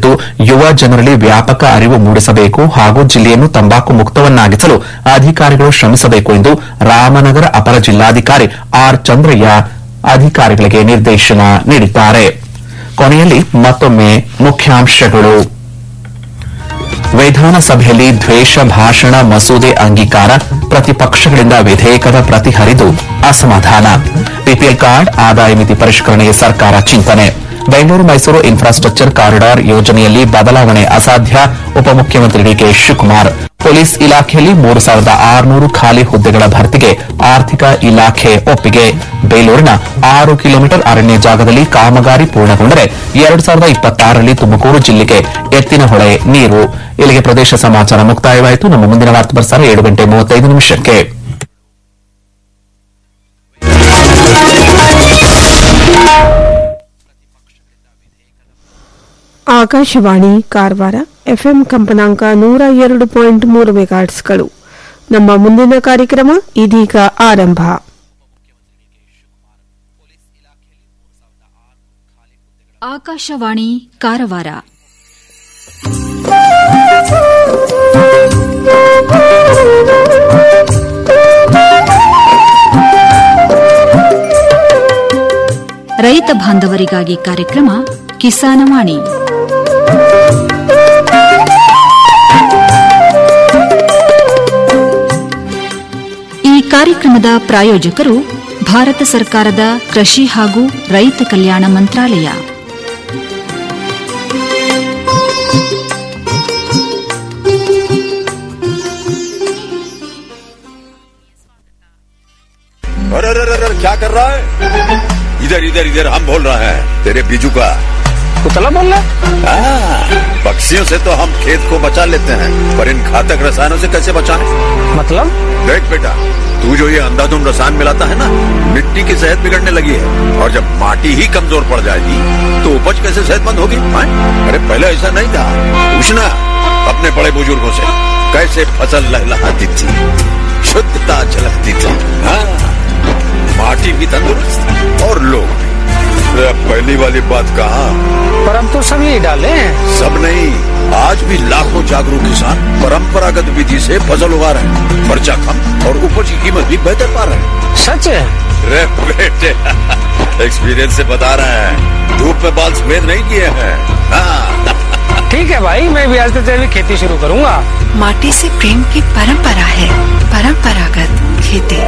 ಕುರಿತು ಯುವ ಜನರಲ್ಲಿ ವ್ಯಾಪಕ ಅರಿವು ಮೂಡಿಸಬೇಕು ಹಾಗೂ ಜಿಲ್ಲೆಯನ್ನು ತಂಬಾಕು ಮುಕ್ತವನ್ನಾಗಿಸಲು ಅಧಿಕಾರಿಗಳು ಶ್ರಮಿಸಬೇಕು ಎಂದು ರಾಮನಗರ ಅಪರ ಜಿಲ್ಲಾಧಿಕಾರಿ ಆರ್ ಚಂದ್ರಯ್ಯ ಅಧಿಕಾರಿಗಳಿಗೆ ನಿರ್ದೇಶನ ನೀಡಿದ್ದಾರೆ ಕೊನೆಯಲ್ಲಿ ಮತ್ತೊಮ್ಮೆ ಮುಖ್ಯಾಂಶಗಳು ವಿಧಾನಸಭೆಯಲ್ಲಿ ದ್ವೇಷ ಭಾಷಣ ಮಸೂದೆ ಅಂಗೀಕಾರ ಪ್ರತಿಪಕ್ಷಗಳಿಂದ ವಿಧೇಯಕದ ಪ್ರತಿ ಹರಿದು ಅಸಮಾಧಾನ ಬಿಪಿಎಲ್ ಕಾರ್ಡ್ ಆದಾಯ ಮಿತಿ ಪರಿಷ್ಕರಣೆಗೆ ಸರ್ಕಾರ ಚಿಂತನೆ ಬೆಂಗಳೂರು ಮೈಸೂರು ಇನ್ಫ್ರಾಸ್ಟ್ರಕ್ಚರ್ ಕಾರಿಡಾರ್ ಯೋಜನೆಯಲ್ಲಿ ಬದಲಾವಣೆ ಅಸಾಧ್ಯ ಉಪಮುಖ್ಯಮಂತ್ರಿ ಡಿಕೆ ಶಿವಕುಮಾರ್ ಪೊಲೀಸ್ ಇಲಾಖೆಯಲ್ಲಿ ಮೂರು ಸಾವಿರದ ಆರುನೂರು ಖಾಲಿ ಹುದ್ದೆಗಳ ಭರ್ತಿಗೆ ಆರ್ಥಿಕ ಇಲಾಖೆ ಒಪ್ಪಿಗೆ ಬೇಲೂರಿನ ಆರು ಕಿಲೋಮೀಟರ್ ಅರಣ್ಯ ಜಾಗದಲ್ಲಿ ಕಾಮಗಾರಿ ಪೂರ್ಣಗೊಂಡರೆ ಎರಡು ಸಾವಿರದ ಇಪ್ಪತ್ತಾರರಲ್ಲಿ ತುಮಕೂರು ಜಿಲ್ಲೆಗೆ ಎತ್ತಿನ ಹೊಳೆ ನೀರು ಇಲ್ಲಿಗೆ ಪ್ರದೇಶ ಸಮಾಚಾರ ಮುಕ್ತಾಯವಾಯಿತು ನಮ್ಮ ಮುಂದಿನ ವಾರ್ತಾ ಪ್ರಸಾರ ಏಳು ಗಂಟೆ ಮೂವತ್ತೈದು ನಿಮಿಷಕ್ಕೆ ಆಕಾಶವಾಣಿ ಕಾರವಾರ ಎಫ್ಎಂ ಕಂಪನಾಂಕ ನೂರ ಎರಡು ಪಾಯಿಂಟ್ ಮೂರು ಮೆಗಾಟ್ಸ್ಗಳು ನಮ್ಮ ಮುಂದಿನ ಕಾರ್ಯಕ್ರಮ ಇದೀಗ ಆರಂಭ ಆಕಾಶವಾಣಿ ಕಾರವಾರ ರೈತ ಬಾಂಧವರಿಗಾಗಿ ಕಾರ್ಯಕ್ರಮ ಕಿಸಾನವಾಣಿ ಈ ಕಾರ್ಯಕ್ರಮದ ಪ್ರಾಯೋಜಕರು ಭಾರತ ಸರ್ಕಾರದ ಕೃಷಿ ಹಾಗೂ ರೈತ ಕಲ್ಯಾಣ ಮಂತ್ರಾಲಯ अरे अरे अरे अरे, क्या कर रहा है इधर इधर इधर हम बोल रहे हैं तेरे बीजू का कुतला बोल रहा हाँ, पक्षियों से तो हम खेत को बचा लेते हैं पर इन घातक रसायनों से कैसे बचाएं? मतलब देख बेटा तू जो ये अंधाधुंध रसायन मिलाता है ना मिट्टी की सेहत बिगड़ने लगी है और जब माटी ही कमजोर पड़ जाएगी तो उपज कैसे सेहतमंद होगी हाँ? अरे पहले ऐसा नहीं था पूछना अपने बड़े बुजुर्गों से कैसे फसल लहलहाती थी शुद्धता झलकती थी हाँ माटी भी तंदुरुस्त और लोग भी अरे अब पहली वाली बात कहा पर हम तो सब यही डाले हैं सब नहीं आज भी लाखों जागरूक किसान परंपरागत विधि से फसल उगा रहे हैं खर्चा कम और उपज की कीमत भी बेहतर पा रहे हैं सच है रे बेटे एक्सपीरियंस से बता रहे हैं धूप में बाल सफेद नहीं किए हैं हाँ, ठीक है भाई मैं भी आज से तेरी खेती शुरू करूंगा माटी से प्रेम की परंपरा है परंपरागत खेती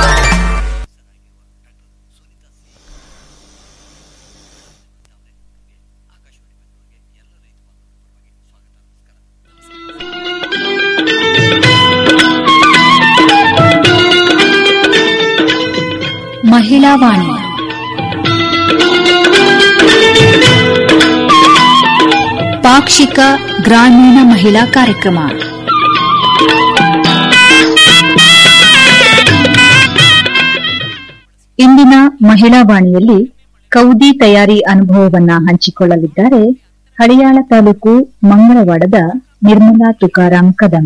ಮಹಿಳಾ ವಾಣಿ ಪಾಕ್ಷಿಕ ಗ್ರಾಮೀಣ ಮಹಿಳಾ ಕಾರ್ಯಕ್ರಮ ಇಂದಿನ ಮಹಿಳಾ ವಾಣಿಯಲ್ಲಿ ಕೌದಿ ತಯಾರಿ ಅನುಭವವನ್ನ ಹಂಚಿಕೊಳ್ಳಲಿದ್ದಾರೆ ಹಳಿಯಾಳ ತಾಲೂಕು ಮಂಗಳವಾಡದ ನಿರ್ಮಲಾ ತುಕಾರಾಂ ಕದಂ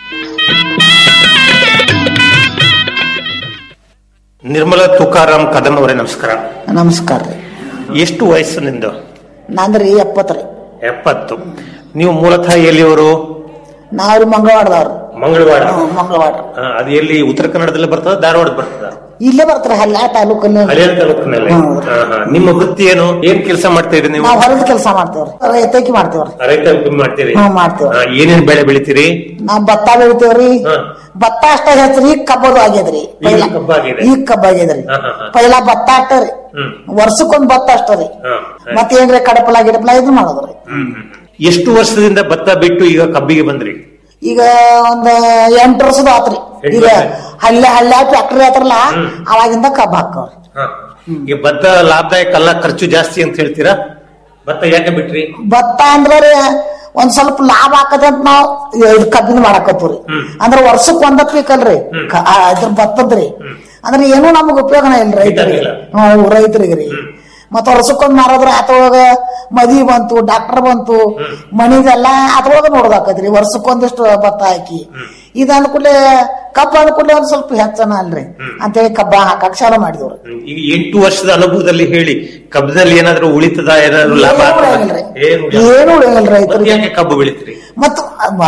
ನಿರ್ಮಲಾ ತುಕಾರಾಮ್ ಕದಂ ಅವರೇ ನಮಸ್ಕಾರ ನಮಸ್ಕಾರ ರೀ ಎಷ್ಟು ವಯಸ್ಸು ನಿಂದು ನಂದ್ರಿ ಎಪ್ಪತ್ತು ರೀ ಎಪ್ಪತ್ತು ನೀವು ಮೂಲತಃ ಎಲ್ಲಿಯವರು ನಾವ್ರಿ ಮಂಗಳವಾರದವ್ರು ಮಂಗಳವಾಡ ಹ್ಮ್, ಮಂಗಳವಾರ ಆ, ಅದು ಎಲ್ಲಿ ಉತ್ತರ ಕನ್ನಡದಲ್ಲಿ ಬರ್ತದ ಧಾರವಾಡ ಬರ್ತದ ಇಲ್ಲೇ ಬರ್ತಾರೆ ಹಲ್ಲ ತಾಲೂಕಲ್ಲಿ ಹಳೆಯ ತಾಲೂಕಿನಲ್ಲಿ ಹ್ಮ್. ಆ, ಹಾ. ನಿಮ್ಮ ವೃತ್ತಿ ಏನು ಏನ್ ಕೆಲಸ ಮಾಡ್ತಾ ಇದ್ರಿ ನೀವು ನಾವ್ ಹೊರದ ಕೆಲಸ ಮಾಡ್ತೇವ್ರಿ ರೈತಕಿ ಮಾಡ್ತೇವ್ರಿ ರೈತ ಮಾಡ್ತೀರಿ ಹ್ಮ್, ಮಾಡ್ತೀವಿ. ಆ, ಏನೇನ್ ಬೆಳೆ ಬೆಳಿತೀರಿ ನಾವ್ ಭತ್ತ ಬೆಳಿತೇವ್ರಿ ಹಾ. ಭತ್ತ ಅಷ್ಟ ಹೆಚ್ಚ್ರಿ ಈಗ ಕಬ್ಬದು ಆಗ್ಯದ್ರಿ ಈಗ ಕಬ್ಬ್ ಆಗಿದೆ. ಈಗ ಕಬ್ಬ ಆಗ್ಯದ್ರಿ ಹಾ, ಹಾ, ಹಾ. ಪೈಲ ಭತ್ತ ಅಷ್ಟರಿ ಹ್ಮ್. ವರ್ಷಕ್ಕೊಂದ್ ಭತ್ತ ಅಷ್ಟರಿ ಹಾ. ಮತ್ತೇನ್ರಿ ಕಡಪಲ ಗಿಡಪಲ ಇದು ಮಾಡೋದ್ರಿ ಹ್ಮ್, ಹ್ಮ್. ಎಷ್ಟು ವರ್ಷದಿಂದ ಭತ್ತ ಬಿಟ್ಟು ಈಗ ಕಬ್ಬಿಗೆ ಬಂದ್ರಿ ಈಗ ಒಂದ್ ಎಂಟು ವರ್ಷದ ಆತ್ರಿ ಎಂಟ್ ಈಗ ವರ್ಷ. ಹಳ್ಳಿ ಹಳ್ಳಿ ಫ್ಯಾಕ್ಟ್ರಿ ಆತ್ರಲ್ಲ ಅವಾಗಿಂದ ಕಬ್ಬ ಹಾಕವ್ರಿ ಹಾ. ಈಗ ಭತ್ತ ಲಾಭದಾಯಕ ಅಲ್ಲ ಖರ್ಚು ಜಾಸ್ತಿ ಅಂತ ಹೇಳ್ತೀರಾ ಭತ್ತ ಯಾಕೆ ಬಿಟ್ರಿ ಭತ್ತ ಅಂದ್ರೆ ರೀ ಒಂದ್ ಸ್ವಲ್ಪ ಲಾಭ ಆಕತೆ ಅಂತ ನಾವ್ ಇದು ಕಬ್ಬಿನ ಮಾಡಾಕತ್ತೀವ್ರಿ ಅಂದ್ರ ವರ್ಷಕ್ ಒಂದ ಪೀಕಲ್ರಿ ಕ- ಆ, ಇದ್ರ ಭತ್ತದ್ರಿ ಅಂದ್ರೆ ಏನೂ ನಮಗ್ ಉಪಯೋಗನ ಇಲ್ಲ ರೈತರಿಗೆ ಇಲ್ಲ. ಹ್ಮ್ ರೈತರಿಗೆ ರೀ ಮತ್ತ ವರ್ಷಕ್ಕೊಂದ್ ಮಾರೋದ್ರ ಅದ್ರೊಳಗ ಮದಿ ಬಂತು ಡಾಕ್ಟರ್ ಬಂತು ಮಣಿದೆಲ್ಲ ಅದ್ರೊಳಗ ನೋಡೋದಾಕತ್ರಿ ವರ್ಷಕ್ಕೊಂದಿಷ್ಟು ಭತ್ತ ಹಾಕಿ ಇದು ಅಂದ ಕೂಡಲೇ ಕಬ್ಬು ಅಂದ ಕೂಡಲೇ ಒಂದ್ ಸ್ವಲ್ಪ ಹೆಚ್ಚನ ಅಲ್ರಿ ಅಂತೇಳಿ ಕಬ್ಬ ಹಾಕಕ್ ಚಾಲು ಮಾಡಿದವ್ರು ಈಗ ಎಂಟು ವರ್ಷದ ಅನುಭವದಲ್ಲಿ ಹೇಳಿ ಕಬ್ಬದಲ್ಲಿ ಏನಾದ್ರೂ ಉಳಿತದ ಏನಾದ್ರು ಲಾಭ ಏನು ಆಗ್ತದಾ? ಉಳಿಯಂಗಿಲ್ರಿ. ಏನು ಉಳಿಯಲ್ಲ. ಏನು ಉಳಿಯಂಗಿಲ್ಲ ಮತ್ತೆ ರೈತರಿಗೆ ಯಾಕೆ ಕಬ್ಬು ಬೆಳಿತೀರಿ ಮತ್ತ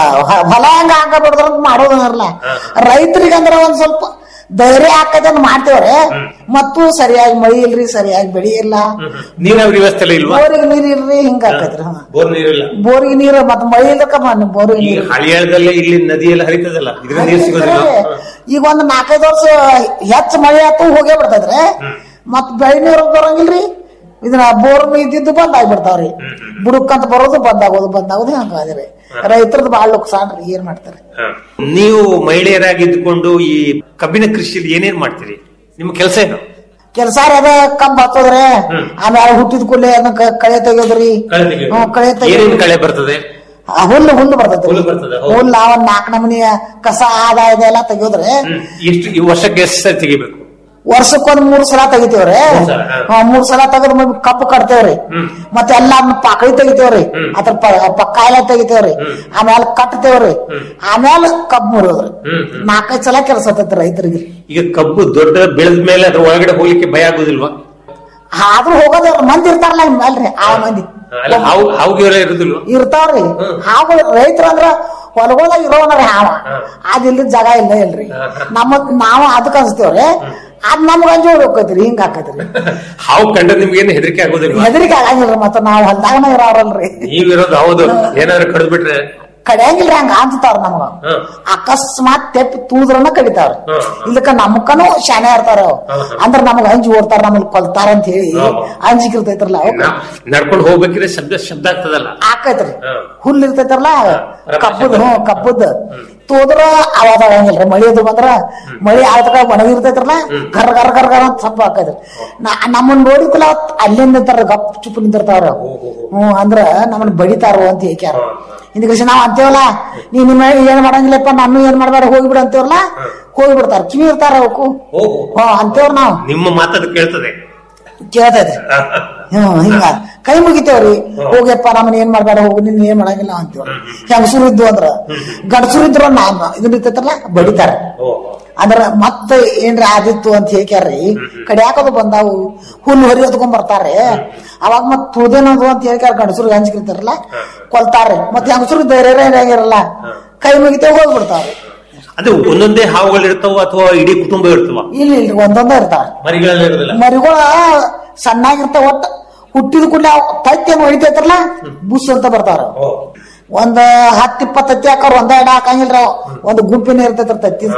ಹೊಲ ಹೆಂಗ ಹಂಗ ಬಿಡದ್ರ ಮಾಡೋದಲ್ಲ ರೈತರಿಗೆ ಅಂದ್ರೆ ಒಂದ್ ಸ್ವಲ್ಪ ಧೈರ್ಯ ಹಾಕದನ್ನ ಮಾಡ್ತೇವ್ರೆ ಮತ್ತು ಸರಿಯಾಗಿ ಮಳಿ ಇಲ್ರಿ ಸರಿಯಾಗಿ ಬೆಳಿ ಇಲ್ಲ ನೀರಾವರಿ ವ್ಯವಸ್ಥೆ ಎಲ್ಲ ಇಲ್ವಾ ಬೋರಿಗೆ ನೀರ್ ಇಲ್ರಿ ಹಿಂಗ ಆಕೈತ್ರಿ ಹಾ. ಬೋರ್ ನೀರಿಲ್ಲ ಬೋರಿಗೆ ನೀರು ಮತ್ ಮಳಿ ಇಲ್ಲಕ್ಕ ಬೋರಿಗೆ ಈಗ ನೀರು ಹಳಿಯಾಳದಲ್ಲೇ ಇಲ್ಲಿ ನದಿ ಎಲ್ಲ ಹರಿತದಲ್ಲ ಇದ್ರ ನೀರು ಸಿಗೋದಿಲ್ಲ ಈಗ ಒಂದ್ ನಾಲ್ಕೈದು ವರ್ಷ ಹೆಚ್ಚ ಮಳೆ ಆತು ಹೋಗೇ ಬಿಡ್ತೈತ್ರಿ ಮತ್ ಬೆಳೆ ನೀರು ಬರಂಗಿಲ್ರಿ ಇದನ್ನ ಬೋರ್ ಇದ್ದಿದ್ದು ಬಂದ್ ಆಗ್ಬಿಡ್ತಾವ್ರಿ ಬುಡಕ್ಕಂತ ಬರೋದು ಬಂದ್ ಆಗೋದು ಬಂದ್ ಆಗೋದು ಹಂಗಾದ್ರಿ ರೈತರದ್ದು ಬಾಳ ನುಕ್ಸಾನ್ ರೀ ಏನ್ ಮಾಡ್ತಾರೆ ಹ. ನೀವು ಮಹಿಳೆಯರಾಗಿದ್ದುಕೊಂಡು ಈ ಕಬ್ಬಿನ ಕೃಷಿಯಲ್ಲಿ ಏನೇನ್ ಮಾಡ್ತೀರಿ ನಿಮ್ಮ ಕೆಲಸ ಏನು ಕೆಲಸ ಅದ ಕಂಬ ಹತ್ತೋದ್ರಿ ಆಮೇಲೆ ಹುಟ್ಟಿದ ಕೂಡಲೇ ಅದನ್ನ ಕ- ಕಳೆ ತೆಗಿಯೋದ್ರಿ ಕಳೆ ತೆಗೆಯೋದು. ಹ್ಮ್, ಕಳೆ ಏನೇನ್ ತೆಗಿಯೋದು ಕಳೆ ಬರ್ತದೆ ಆ, ಹುಲ್ಲು ಹುಲ್ಲು ಬರ್ತೈತಿ ಹುಲ್ಲು ಬರ್ತದೆ, ಹೌದು. ಹುಲ್ಲು ಒಂದ್ ನಾಲ್ಕು ನಮೂನಿ ಕಸ ಆದಾಯ ಇದೆಲ್ಲ ತೆಗಿಯೋದ್ರಿ ಹ್ಮ್. ಎಷ್ಟು ಈ ವರ್ಷಕ್ಕೆ ಎಷ್ಟು ಸರಿ ತೆಗಿಬೇಕು ವರ್ಷಕ್ಕೊಂದ್ ಮೂರ್ ಸಲ ತೆಗಿತೇವ್ರಿ ಮೂರ್ ಸಲ, ಹಾ. ಹಾ, ಮೂರ್ ಸಲ ತೆಗೆದ್ ಮ- ಕಬ್ಬು ಕಟ್ತೇವ್ರಿ ಮತ್ತೆ ಎಲ್ಲ ಅದನ್ನ ಪಾಕಳಿ ತೆಗಿತೇವ್ರಿ ಅದ್ರ ಪ- ಪಕ್ಕ ಎಲ್ಲ ತೆಗಿತೇವ್ರಿ ಆಮೇಲೆ ಕಟ್ತೇವ್ರಿ ಆಮೇಲೆ ಕಬ್ಬು ಮುರಿಯೋದ್ರಿ ನಾಲ್ಕೈದು ಸಲ ಕೆಲಸ ಆತೈತಿ ರೈತರಿಗೆ ಈಗ ಕಬ್ಬು ದೊಡ್ಡ ಬೆಳೆದ ಮೇಲೆ ಅದ್ರ ಒಳಗಡೆ ಹೋಗ್ಲಿಕ್ಕೆ ಭಯ ಆಗುದಿಲ್ವಾ ಆದ್ರೂ ಹೋಗೋದ್ರ ಮಂದಿ ಇರ್ತಾರಲ್ಲ ಇನ್ ಮೇಲ್ರಿ ಆ ಮಂದಿ ಅಲ್ಲ ಹಾವು ಹಾವುಗಿರ ಇರುದಿಲ್ವಾ ಇರ್ತಾವ್ರಿ ಹಾವು ರೈತರು ಅಂದ್ರ ಹೊಲಗೊಳದಾಗ ಇರೋವನ್ರಿ ಹಾವ ಅದಿಲ್ಲ ಜಾಗ ಇಲ್ಲ ಇಲ್ರಿ ನಮ್ಮ ನಾವು ಅದಕ್ಕೆ ಅನ್ಸ್ತೇವ್ರಿ ಅದ್ ನಮ್ಗ ಅಂಜಿ ಹೋಗ್ತೈತ್ರಿ ಹಿಂಗ ಹಾಕೈತ್ರಿ ಹಾವು ಕಂಡ್ರೆ ನಿಮ್ಗೇನು ಹೆದರಿಕೆ ಆಗೋದಿಲ್ವಾ ಹೆದರಿಕೆ ಆಗಂಗಿಲ್ರಿ ಮತ್ತ ನಾವು ಹೊಲ್ದಾಗನ ಇರೋರಲ್ರಿ ನೀವಿರೋದು ಹೌದು ಏನಾದ್ರು ಕಡ್ದು ಬಿಟ್ರೆ ಕಡಿಯಂಗಿಲ್ರಿ ಹಂಗ ಅಂತಾರ ನಮ್ಗ ಹ್ಮ್. ಅಕಸ್ಮಾತ್ ತೆಪ್ಪಿ ತೂದ್ರನ ಕಡಿತಾವ್ರ ಹ್ಮ್. ಇಲ್ಲಕ ನಮ್ಕನು ಶಾನೆ ಇರ್ತಾರ ಅವ್. ಅಂದ್ರ ನಮಗ ಹಂಚಿ ಓಡ್ತಾರ ನಮ್ಮನ್ನ ಕೊಲ್ತಾರ ಅಂತ ಹೇಳಿ ಹ್ಮ್. ಅಂಜಿಕ್ ಇರ್ತೈತ್ರಲ್ಲ ಅವಕ್ಕ ನಾ- ನಡ್ಕೊಂಡು ಹೋಗ್ಬೇಕಿದ್ರೆ ಶಬ್ದ ಶಬ್ದ ಆಗ್ತದಲ್ಲ ಆಕೈತ್ರಿ ಹ್ಮ್. ಹುಲ್ ಇರ್ತೈತ್ರಲ್ಲ ರಭಸ ಕಬ್ಬದ ಹ್ಞೂ ಕಬ್ಬದ ತೋದ್ರ ಅವಾಜ್ ಆಗಂಗಿಲ್ರಿ ಮಳಿ ಅದು ಬಂದ್ರ ಮಳಿ ಆಯ್ತಕ ಒಣಗಿರ್ತೈತ್ರಲ್ಲ ಗರ್ ಗರ್ ಗರ್ ಗರ್ ಅಂತ ಸಪ್ಪ ಆಕೈತ್ರಿ ನಾ- ನಮ್ಮನ್ನ ನೋಡಿಕಲ ಅಲ್ಲಿಂದ ನಿಂತಾರ ಗಪ್ ಚುಪ್ ನಿಂತಿರ್ತಾವ್ರ ಹ್ಮ್ ಅಂದ್ರ ನಮ್ಮನ್ನ ಬಡಿತಾರ ಅಂತ ಹೇಳ್ಯಾರ ಹಿಂದಕ್ಕೆ ನಾವ್ ಅಂತೇವಲ್ಲ ನೀ ನಿಮ್ಮ ಏನ್ ಮಾಡಂಗಿಲ್ಲಪ್ಪ ನಾನು ಏನ್ ಮಾಡ್ಬೇಡ ಹೋಗ್ಬಿಡು ಅಂತೇವಲ್ಲ ಹೋಗ್ಬಿಡ್ತಾರ ಕಿವಿ ಇರ್ತಾರ ಅವಕ್ಕೂ ಓಹೋ ಹ್ಮ್ ಅಂತೇವ್ರ ನಾವ್ ನಿಮ್ಮ ಮಾತದು ಕೇಳ್ತದೆ ಕೇಳ್ತೈತ್ರಿ ಹ್ಮ್ ಹಿಂಗ ಕೈ ಮುಗಿತೇವ್ರಿ ಹೋಗ್ಯಪ್ಪ ನಮ್ಮನ್ನ ಏನ್ ಮಾಡ್ಬೇಡ ಹೋಗಿ ನಿನ್ ಏನ್ ಮಾಡಂಗಿಲ್ಲ ಅಂತೀವ್ರಿ ಹೆಂಗಸರು ಇದ್ದು ಅಂದ್ರ ಗಂಡಸರು ಇದ್ರು ನಾನ್ ಇದನ್ನ ಇರ್ತೈತಲ್ಲ ಬಡಿತಾರ ಓಹೋ ಅಂದ್ರ ಮತ್ತೆ ಏನ್ರಿ ಆದಿತ್ತು ಅಂತ ಹೇಳ್ಕ್ಯಾರ್ರಿ ಕಡಿಯಾಕದು ಬಂದಾವು ಹುಲ್ಲು ಹೊರಿ ಹೊತ್ಕೊಂಡ್ ಬರ್ತಾರ್ರಿ ಅವಾಗ ಮತ್ ತುಳ್ದೇನದು ಅಂತ ಹೇಳ್ಕ್ಯಾರ ಗಂಡಸರು ಹಂಚ್ಕಿರ್ತಾರಲ್ಲ ಕೊಲ್ತಾರ್ರಿ ಮತ್ತೆ ಹೆಂಗಸರು ಧೈರ್ಯ ಆಗಿರಲ್ಲ ಕೈ ಮುಗಿತೇವ್ ಹೋಗ್ಬಿಡ್ತಾವ್ರಿ ಅದು ಒಂದೊಂದೇ ಹಾವುಗಳು ಇರ್ತಾವ ಅಥವಾ ಇಡೀ ಕುಟುಂಬ ಇರ್ತವ ಇಲ್ಲ ಇಲ್ರಿ ಒಂದೊಂದ ಇರ್ತಾವ ಮರಿಗಳೆಲ್ಲ ಇರೋದಿಲ್ಲ ಮರಿಗಳ ಸಣ್ಣಾಗಿರ್ತಾವ ಒಟ್ಟ ಹುಟ್ಟಿದ ಕೂಡಲೇ ತತ್ತಿ ಏನು ಹೊಡಿತೈತ್ರಲ್ಲ ಬುಸ್ ಅಂತ ಬರ್ತಾರ ಓ. ಒಂದ್ ಹತ್ತ್ ಇಪ್ಪತ್ ತತ್ತಿ ಹಾಕೋರ್ ಒಂದ ಎಡ ಹಾಕಂಗಿಲ್ರ ಒಂದ್ ಗುಂಪಿನ ಇರ್ತೈತ್ರ ತತ್ತಿ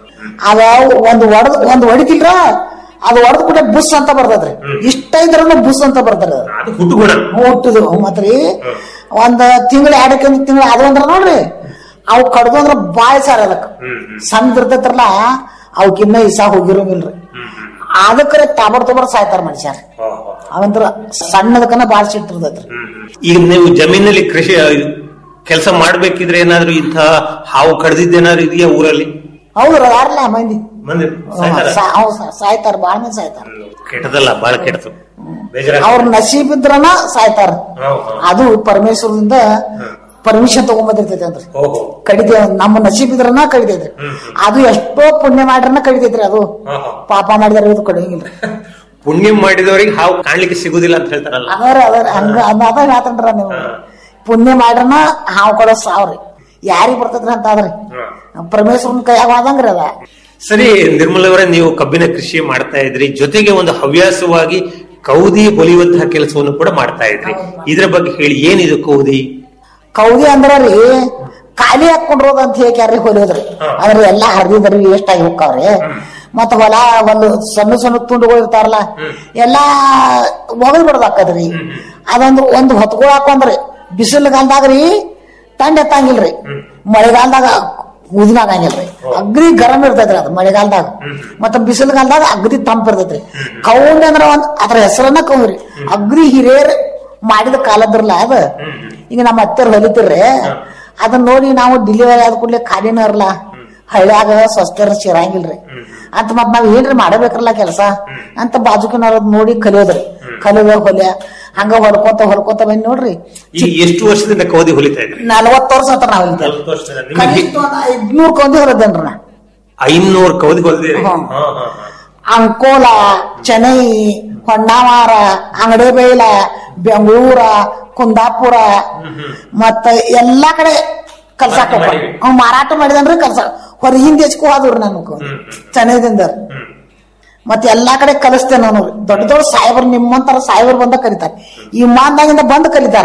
ಅವ ಒಂದ್ ಒಡದ್ ಒಂದ್ ಹೊಡಿತಿಲ್ರ ಅದು ಹೊಡೆದ್ ಕೂಡ ಬುಸ್ ಅಂತ ಬರ್ತೈತ್ರಿ ಇಷ್ಟ ಇದ್ರೂ ಬುಸ್ ಅಂತ ಬರ್ತಾರ ಅದು ಹುಟ್ಟುಗುಣ ಹುಟ್ಟದು ಮತ್ರಿ ಒಂದ್ ತಿಂಗಳ ಎರಡಕ್ಕೆ ಒಂದು ತಿಂಗಳ ಅದು ಅಂದ್ರ ನೋಡ್ರಿ ಅವು ಕಡ್ದು ಅಂದ್ರ ಬಾಯ್ ಸಾರ ಅದಕ್ಕ ಸಣ್ಣ ಇರ್ತೈತ್ರಲ್ಲ ಅವಕ್ಕಿನ್ನ ಇಸ ಹೋಗಿರಂಗಿಲ್ರಿ ಅದಕ್ಕರೆ ತಾಬಡ್ ತಬಡ್ ಸಾಯ್ತಾರ ಮನುಷ್ಯರ್ ಅವಂತರ ಸಣ್ಣದಕ್ಕನ ಬಾಳ್ ಸಿಟ್ಟಿರ್ತೈತ್ರಿ ಈಗ ನೀವು ಜಮೀನಲ್ಲಿ ಕೃಷಿ ಕೆಲಸ ಮಾಡ್ಬೇಕಿದ್ರೆ ಏನಾದ್ರು ಇಂಥ ಹಾವು ಕಡ್ದಿದ್ದೇನಾದ್ರು ಇದೆಯಾ ಊರಲ್ಲಿ ಹೌದ್ರ ಯಾರಲ್ಲ ಮಂದಿ ಮಂದಿ ಹ್ಮ್, ಸಾಯ್ತಾರ? ಸಾ- ಹೌದ್ ಸಾ- ಸಾಯ್ತಾರ ಬಾಳ ಮಂದಿ ಸಾಯ್ತಾರ ಕೆಟ್ಟದಲ್ಲ ಬಹಳ ಕೆಟ್ಟದು ಬೇಜಾರ ಅವ್ರ ನಸೀಬ್ ಇದ್ರನ ಸಾಯ್ತಾರ ಅದು ಪರಮೇಶ್ವರದಿಂದ ಪರ್ಮಿಷನ್ ತಗೊಂಬಂದಿರ್ತೈತಿ ಅಂದ್ರಿ ಓಹೋ ಕಡಿತೇ ನಮ್ಮ ನಸೀಬ್ ಇದ್ರನ ಕಡಿತೈತ್ರಿ ಅದು ಎಷ್ಟೋ ಪುಣ್ಯ ಮಾಡ್ರನ ಕಡಿತೈತ್ರಿ ಅದು ಪಾಪ ಮಾಡಿದಾರ ಇದು ಕಡಿಯಂಗಿಲ್ರಿ ಪುಣ್ಯ ಮಾಡಿದವರಿಗೆ ಹಾವು ಕಾಣ್ಲಿಕ್ಕೆ ಸಿಗುದಿಲ್ಲ ಅಂತ ಹೇಳ್ತಾರಲ್ಲ ಅದಾರ ಅದಾರ ಹಂಗ ಅದ ಅದ ಹೇಳ್ತನ್ರ ನೀವು ಪುಣ್ಯ ಮಾಡ್ರನ ಹಾವು ಕೊಡೋ ಸಾವ್ರಿ ಯಾರಿಗ್ ಬರ್ತೈತ್ರಿ ಅಂತ ಆದ್ರಿ ಪರಮೇಶ್ವರನ್ ಕೈಯಾಗ ಆದಂಗ್ರಿ ಅದ ಸರಿ ನಿರ್ಮಲ ಅವರೇ ನೀವು ಕಬ್ಬಿನ ಕೃಷಿ ಮಾಡ್ತಾ ಇದ್ರಿ ಜೊತೆಗೆ ಒಂದು ಹವ್ಯಾಸವಾಗಿ ಕೌದಿ ಹೊಲಿಯುವಂತಹ ಕೆಲಸವನ್ನು ಕೂಡ ಮಾಡ್ತಾ ಇದ್ರಿ ಇದ್ರ ಬಗ್ಗೆ ಹೇಳಿ ಏನಿದು ಕೌದಿ ಕೌದಿ ಅಂದ್ರ ರೀ ಖಾಲಿ ಹಾಕೊಂಡ್ರೋದ್ ಅಂತ ಹೇಳ್ಯಾರ್ರಿ ಹೊಲಿಯೋದ್ರಿ ಅಂದ್ರೆ ಎಲ್ಲಾ ಹರಿದ್ರಿ ವೇಸ್ಟ್ ಆಗಿ ಹೋಗ್ತಾವ್ರಿ ಮತ್ತ ಹೊಲ ಒಂದು ಸಣ್ಣ ಸಣ್ಣ ತುಂಡುಗಳು ಇರ್ತಾರಲ್ಲ ಎಲ್ಲಾ ಒಗದ್ ಬಿಡ್ದಾಕದ್ರಿ ಅದಂದ್ರ ಒಂದ್ ಹೊತ್ಕೊಳ್ ಹಾಕೊಂಡ್ರಿ ಬಿಸಿಲುಗಾಲ್ದಾಗ ರೀ ತಂಡ ಎತ್ತಂಗಿಲ್ರಿ ಮಳೆಗಾಲದಾಗ ಊದಿನ ಆಗಂಗಿಲ್ರಿ ಅಗ್ರಿ ಗರಂ ಇರ್ತೈತ್ರಿ ಅದು ಮಳೆಗಾಲದಾಗ ಮತ್ತ ಬಿಸಿಲುಗಾಲದಾಗ ಅಗ್ರಿ ತಂಪ ಇರ್ತೈತ್ರಿ ಕೌಂಡಿ ಅಂದ್ರ ಒಂದ್ ಅದ್ರ ಹೆಸರನ್ನ ಕೌಂದ್ರಿ ಅಗ್ರಿ ಹಿರಿಯರ್ ಮಾಡಿದ ಕಾಲದ್ರಲ್ಲ ಅದ ಈಗ ನಮ್ಮ ಅತ್ತೆರ್ ಹೊಲಿತಿರ್ರಿ ಅದನ್ನ ನೋಡಿ ನಾವು ಡಿಲಿವರಿ ಆದ ಕೂಡಲೇ ಖಾಲಿನ ಇರಲ್ಲ ಹಳ್ಳ್ಯಾಗ ಸ್ವಸ್ಥರ ಸೇರಂಗಿಲ್ರಿ ಅಂತ ಮತ್ ನಾವ್ ಏನ್ರಿ ಮಾಡಬೇಕ್ರಲ್ಲ ಕೆಲಸ ಅಂತ ಬಾಜುಕಿನವ್ರ ನೋಡಿ ಕಲಿಯೋದ್ರಿ ಕಲಿಯೋದ ಹೊಲ್ಯ ಹಂಗ ಹೊಡ್ಕೋತ ಹೊಡ್ಕೋತ ಬಂದ್ ನೋಡ್ರಿ ಈಗ ಎಷ್ಟು ವರ್ಷದಿಂದ ಕೌದಿ ಹೊಲಿತಾ ಇದ್ರಿ ನಲ್ವತ್ತು ವರ್ಷ ಹತ್ರ ನಾವ್ ಇಲ್ತೇವೆ ನಲ್ವತ್ತು ವರ್ಷದಿಂದ ನಿಮಗೆ ಕನಿಷ್ಠ ಒಂದ್ ಐದ್ನೂರ್ ಕೌದಿ ಹೊರದೇನ್ರಿ ನಾ ಐನೂರು ಕೌದಿ ಹೊಲಿದಿರಿ ಹ್ಮ್. ಹಾ ಹಾ ಹಾ ಅಂಕೋಲ ಚೆನ್ನೈ ಹೊನ್ನಾವಾರ ಅಂಗಡಿ ಬೈಲ ಬೆಂಗಳೂರ ಕುಂದಾಪುರ ಮತ್ತ ಎಲ್ಲಾ ಕಡೆ ಕಲ್ಸಾಕ ಮಾರಾಟ ಮಾಡಿರಿ? ಹ್ಮ್, ಮಾರಾಟ ಮಾಡಿದನ್ರಿ ಕಲ್ಸ ಹೊರಗಿನ ದೇಶಕ್ಕೂ ಹೋದ್ರಿ ನಾನು ಚೆನ್ನೈದಿಂದ ಮತ್ತೆ ಎಲ್ಲಾ ಕಡೆ ಕಲಿಸ್ತೇನೆ ನಾನು ದೊಡ್ಡ ದೊಡ್ಡ ಸಾಹೇಬರ್ ನಿಮ್ಮಂತರ ಸಾಹೇಬರ್ ಬಂದ ಕಲಿತಾರೆ ಈ ಮಾಂದಾಗಿಂದ ಬಂದು ಕಲಿತಾರ